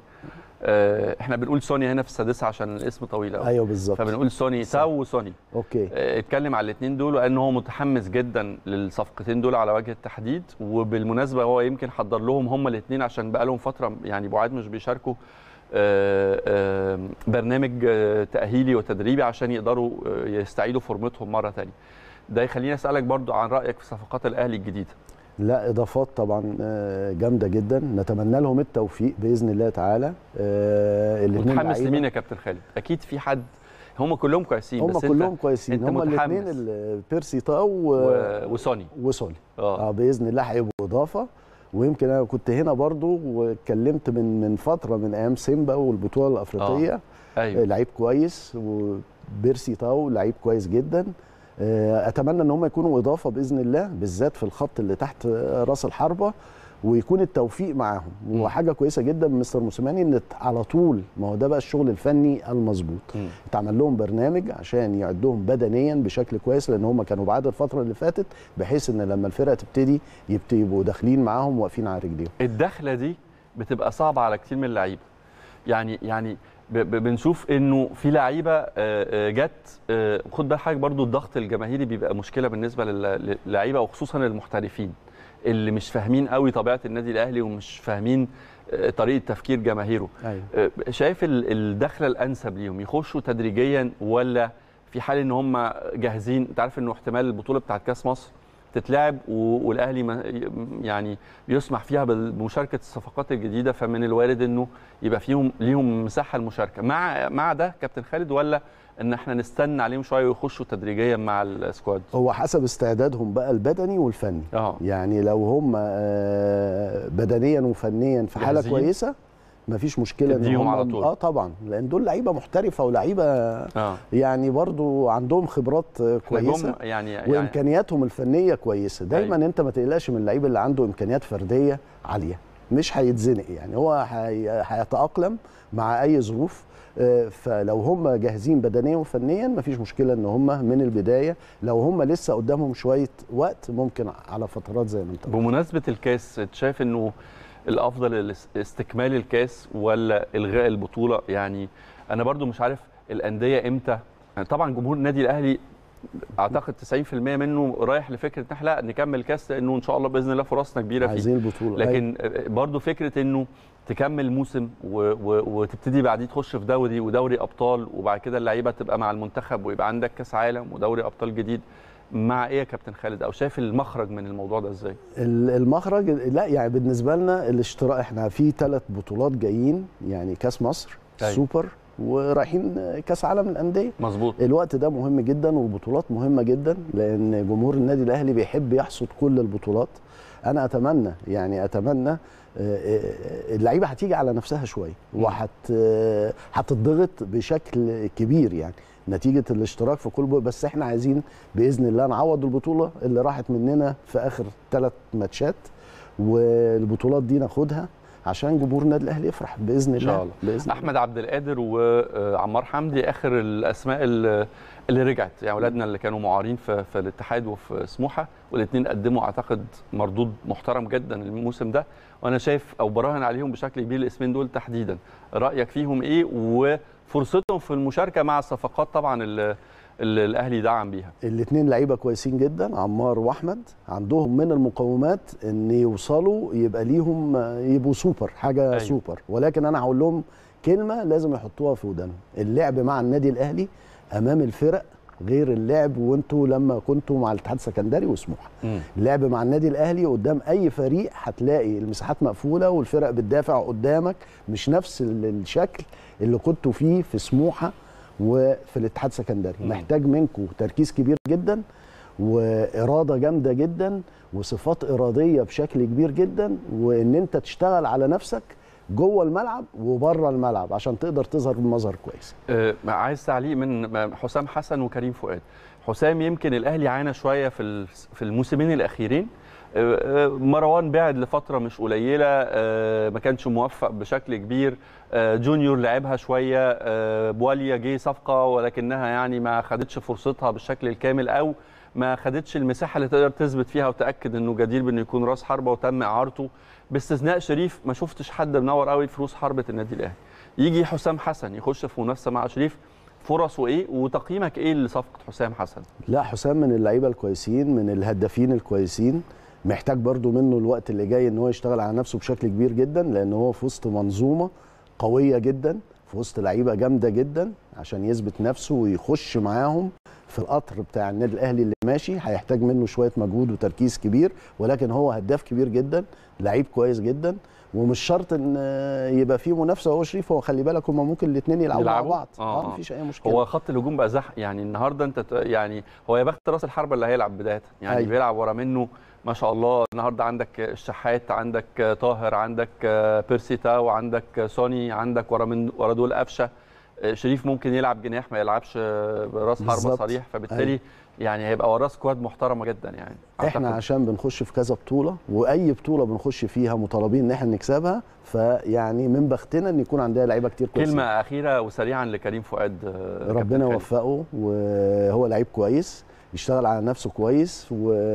آه احنا بنقول سوني هنا في السادسه عشان الاسم طويل قوي ايوه بالظبط فبنقول سوني صح. تاو وسوني اوكي آه اتكلم على الاثنين دول وقال ان هو متحمس جدا للصفقتين دول على وجه التحديد وبالمناسبه هو يمكن حضر لهم هم الاثنين عشان بقى لهم فتره يعني بعاد مش بيشاركوا آه، آه، برنامج آه، تأهيلي وتدريبي عشان يقدروا آه، يستعيدوا فورمتهم مرة تانية ده يخليني أسألك برضو عن رأيك في صفقات الأهلي الجديدة لا اضافات طبعا آه، جامده جدا نتمنى لهم التوفيق باذن الله تعالى آه، الاتنين متحمس لعيبة. لمين يا كابتن خالد اكيد في حد هم كلهم كويسين هم بس كلهم انت كويسين أنت هم الاثنين متحمس. بيرسي تاو و... و... وسوني وسولي اه اه باذن الله هيبقوا اضافه ويمكن انا كنت هنا برضو واتكلمت من من فتره من ايام سيمبا والبطوله الافريقيه ايوه لعيب كويس وبيرسي تاو لعيب كويس جدا آه، اتمنى ان هم يكونوا اضافه باذن الله بالذات في الخط اللي تحت راس الحربه ويكون التوفيق معاهم مم. وحاجه كويسه جدا من مستر موسيماني ان على طول ما هو ده بقى الشغل الفني المظبوط مم. اتعمل لهم برنامج عشان يعدهم بدنيا بشكل كويس لان هم كانوا بعاد الفتره اللي فاتت بحيث ان لما الفرقه تبتدي يبت- يبقوا داخلين معاهم واقفين على رجليهم الدخله دي بتبقى صعبه على كتير من اللعيبه يعني يعني ب- ب- بنشوف انه في لعيبه آه، آه، جت آه، خد بال حضرتك برضو الضغط الجماهيري بيبقى مشكله بالنسبه لل- للعيبه وخصوصا المحترفين اللي مش فاهمين قوي طبيعه النادي الاهلي ومش فاهمين آه، طريقه تفكير جماهيره ايوه آه، شايف ال- الدخله الانسب ليهم يخشوا تدريجيا ولا في حال ان هم جاهزين انت عارف انه احتمال البطوله بتاعت كاس مصر تتلعب و- والاهلي ما- يعني يسمح فيها بال- بمشاركه الصفقات الجديده فمن الوارد انه يبقى فيهم ليهم مساحه المشاركه مع مع ده كابتن خالد ولا ان احنا نستنى عليهم شويه ويخشوا تدريجيا مع السكواد هو حسب استعدادهم بقى البدني والفني اه يعني لو هم آه، بدنيا وفنيا في حاله جاهزين؟ كويسه مفيش مشكله تديهم هم على طول. اه طبعا لان دول لعيبه محترفه ولعيبه اه يعني برضو عندهم خبرات آه، إحنا جم كويسه يعني يعني وامكانياتهم الفنيه كويسه دايما أيوة. انت ما تقلقش من اللعيب اللي عنده امكانيات فرديه عاليه مش هيتزنق يعني هو هي- هيتاقلم مع اي ظروف آه، فلو هم جاهزين بدنيا وفنيا مفيش مشكله ان هم من البدايه لو هم لسه قدامهم شويه وقت ممكن على فترات زي ما انت قلت. بمناسبه الكاس انت شايف انه الافضل الاس- استكمال الكاس ولا الغاء البطوله يعني انا برضو مش عارف الانديه امتى يعني طبعا جمهور النادي الاهلي اعتقد 90% منه رايح لفكره ان احنا لا نكمل الكاس لانه ان شاء الله باذن الله فرصنا كبيره فيه عايزين البطوله أيوة. لكن برضو فكره انه تكمل موسم و و وتبتدي بعديه تخش في دوري ودوري ابطال وبعد كده اللعيبه تبقى مع المنتخب ويبقى عندك كاس عالم ودوري ابطال جديد مع ايه يا كابتن خالد او شايف المخرج من الموضوع ده ازاي؟ ال- المخرج لا يعني بالنسبه لنا الاشتراك احنا في ثلاث بطولات جايين يعني كاس مصر أيوة. السوبر ورايحين كاس عالم الانديه مظبوط الوقت ده مهم جدا والبطولات مهمه جدا لان جمهور النادي الاهلي بيحب يحصد كل البطولات انا اتمنى يعني اتمنى آه، آه، اللعيبه هتيجي على نفسها شويه وهت آه، هتضغط بشكل كبير يعني نتيجه الاشتراك في كل بطولة. بس احنا عايزين باذن الله نعوض البطوله اللي راحت مننا في اخر ثلاث ماتشات والبطولات دي ناخدها عشان جمهور النادي الاهلي يفرح باذن الله إن شاء الله. باذن الله احمد عبد القادر وعمار حمدي اخر الاسماء اللي اللي رجعت يعني اولادنا اللي كانوا معارين في, في الاتحاد وفي سموحه والاثنين قدموا اعتقد مردود محترم جدا الموسم ده وانا شايف او براهن عليهم بشكل كبير الاسمين دول تحديدا رايك فيهم ايه وفرصتهم في المشاركه مع الصفقات طبعا اللي, اللي الاهلي دعم بيها الاثنين لعيبه كويسين جدا عمار واحمد عندهم من المقومات ان يوصلوا يبقى ليهم يبقوا سوبر حاجه أيوة. أيوه. سوبر ولكن انا هقول لهم كلمه لازم يحطوها في ودانهم اللعب مع النادي الاهلي امام الفرق غير اللعب وانتوا لما كنتوا مع الاتحاد السكندري وسموحه اللعب مع النادي الاهلي قدام اي فريق هتلاقي المساحات مقفوله والفرق بتدافع قدامك مش نفس ال- الشكل اللي كنتوا فيه في سموحه وفي الاتحاد السكندري مم. محتاج منكم تركيز كبير جدا واراده جامده جدا وصفات اراديه بشكل كبير جدا وان انت تشتغل على نفسك جوه الملعب وبره الملعب عشان تقدر تظهر بمظهر كويس آه، عايز تعليق من حسام حسن وكريم فؤاد حسام يمكن الاهلي عانى شويه في ال- في الموسمين الاخيرين آه، آه، مروان بعد لفتره مش قليله آه، ما كانش موفق بشكل كبير آه، جونيور لعبها شويه آه، بواليا جه صفقه ولكنها يعني ما خدتش فرصتها بالشكل الكامل او ما خدتش المساحه اللي تقدر تثبت فيها وتاكد انه جدير بانه يكون راس حربه وتم اعارته باستثناء شريف ما شفتش حد منور قوي في روس حربه النادي الاهلي يجي حسام حسن يخش في منافسه مع شريف فرصه ايه وتقييمك ايه لصفقه حسام حسن لا حسام من اللعيبه الكويسين من الهدافين الكويسين محتاج برضو منه الوقت اللي جاي ان هو يشتغل على نفسه بشكل كبير جدا لان هو في وسط منظومه قويه جدا في وسط لعيبه جامده جدا عشان يثبت نفسه ويخش معاهم في القطر بتاع النادي الاهلي اللي ماشي هيحتاج منه شويه مجهود وتركيز كبير ولكن هو هداف كبير جدا لعيب كويس جدا ومش شرط ان يبقى فيه منافسه هو شريف هو خلي بالك هم ممكن الاثنين يلعبوا, مع يلعبوا؟ بعض آه، اه آه. مفيش اي مشكله هو خط الهجوم بقى زح يعني النهارده انت ت- يعني هو يا بخت راس الحربه اللي هيلعب بدايه يعني أيوة. بيلعب ورا منه ما شاء الله النهارده عندك الشحات عندك طاهر عندك بيرسي تاو عندك سوني عندك ورا من ورا دول قفشه شريف ممكن يلعب جناح ما يلعبش راس حربه بالظبط. صريح فبالتالي أيوة. يعني هيبقى وراه سكواد محترمه جدا يعني احنا أعتقد. عشان بنخش في كذا بطوله واي بطوله بنخش فيها مطالبين ان احنا نكسبها فيعني من بختنا ان يكون عندنا لعيبه كتير كويسه كلمه اخيره وسريعا لكريم فؤاد آه، كابتن ربنا خالد. يوفقه وهو لعيب كويس يشتغل على نفسه كويس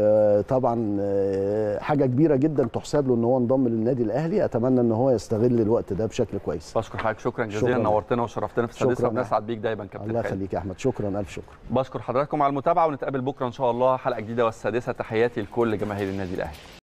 وطبعا آه، حاجه كبيره جدا تحسب له ان هو انضم للنادي الاهلي اتمنى ان هو يستغل الوقت ده بشكل كويس بشكر حضرتك شكرا جزيلا شكراً. نورتنا وشرفتنا في السادسه شكراً. وبنسعد بيك دايما كابتن الله خالد. يخليك يا احمد شكرا الف شكر بشكر حضراتكم على المتابعه ونتقابل بكره ان شاء الله حلقه جديده والسادسه تحياتي لكل جماهير النادي الاهلي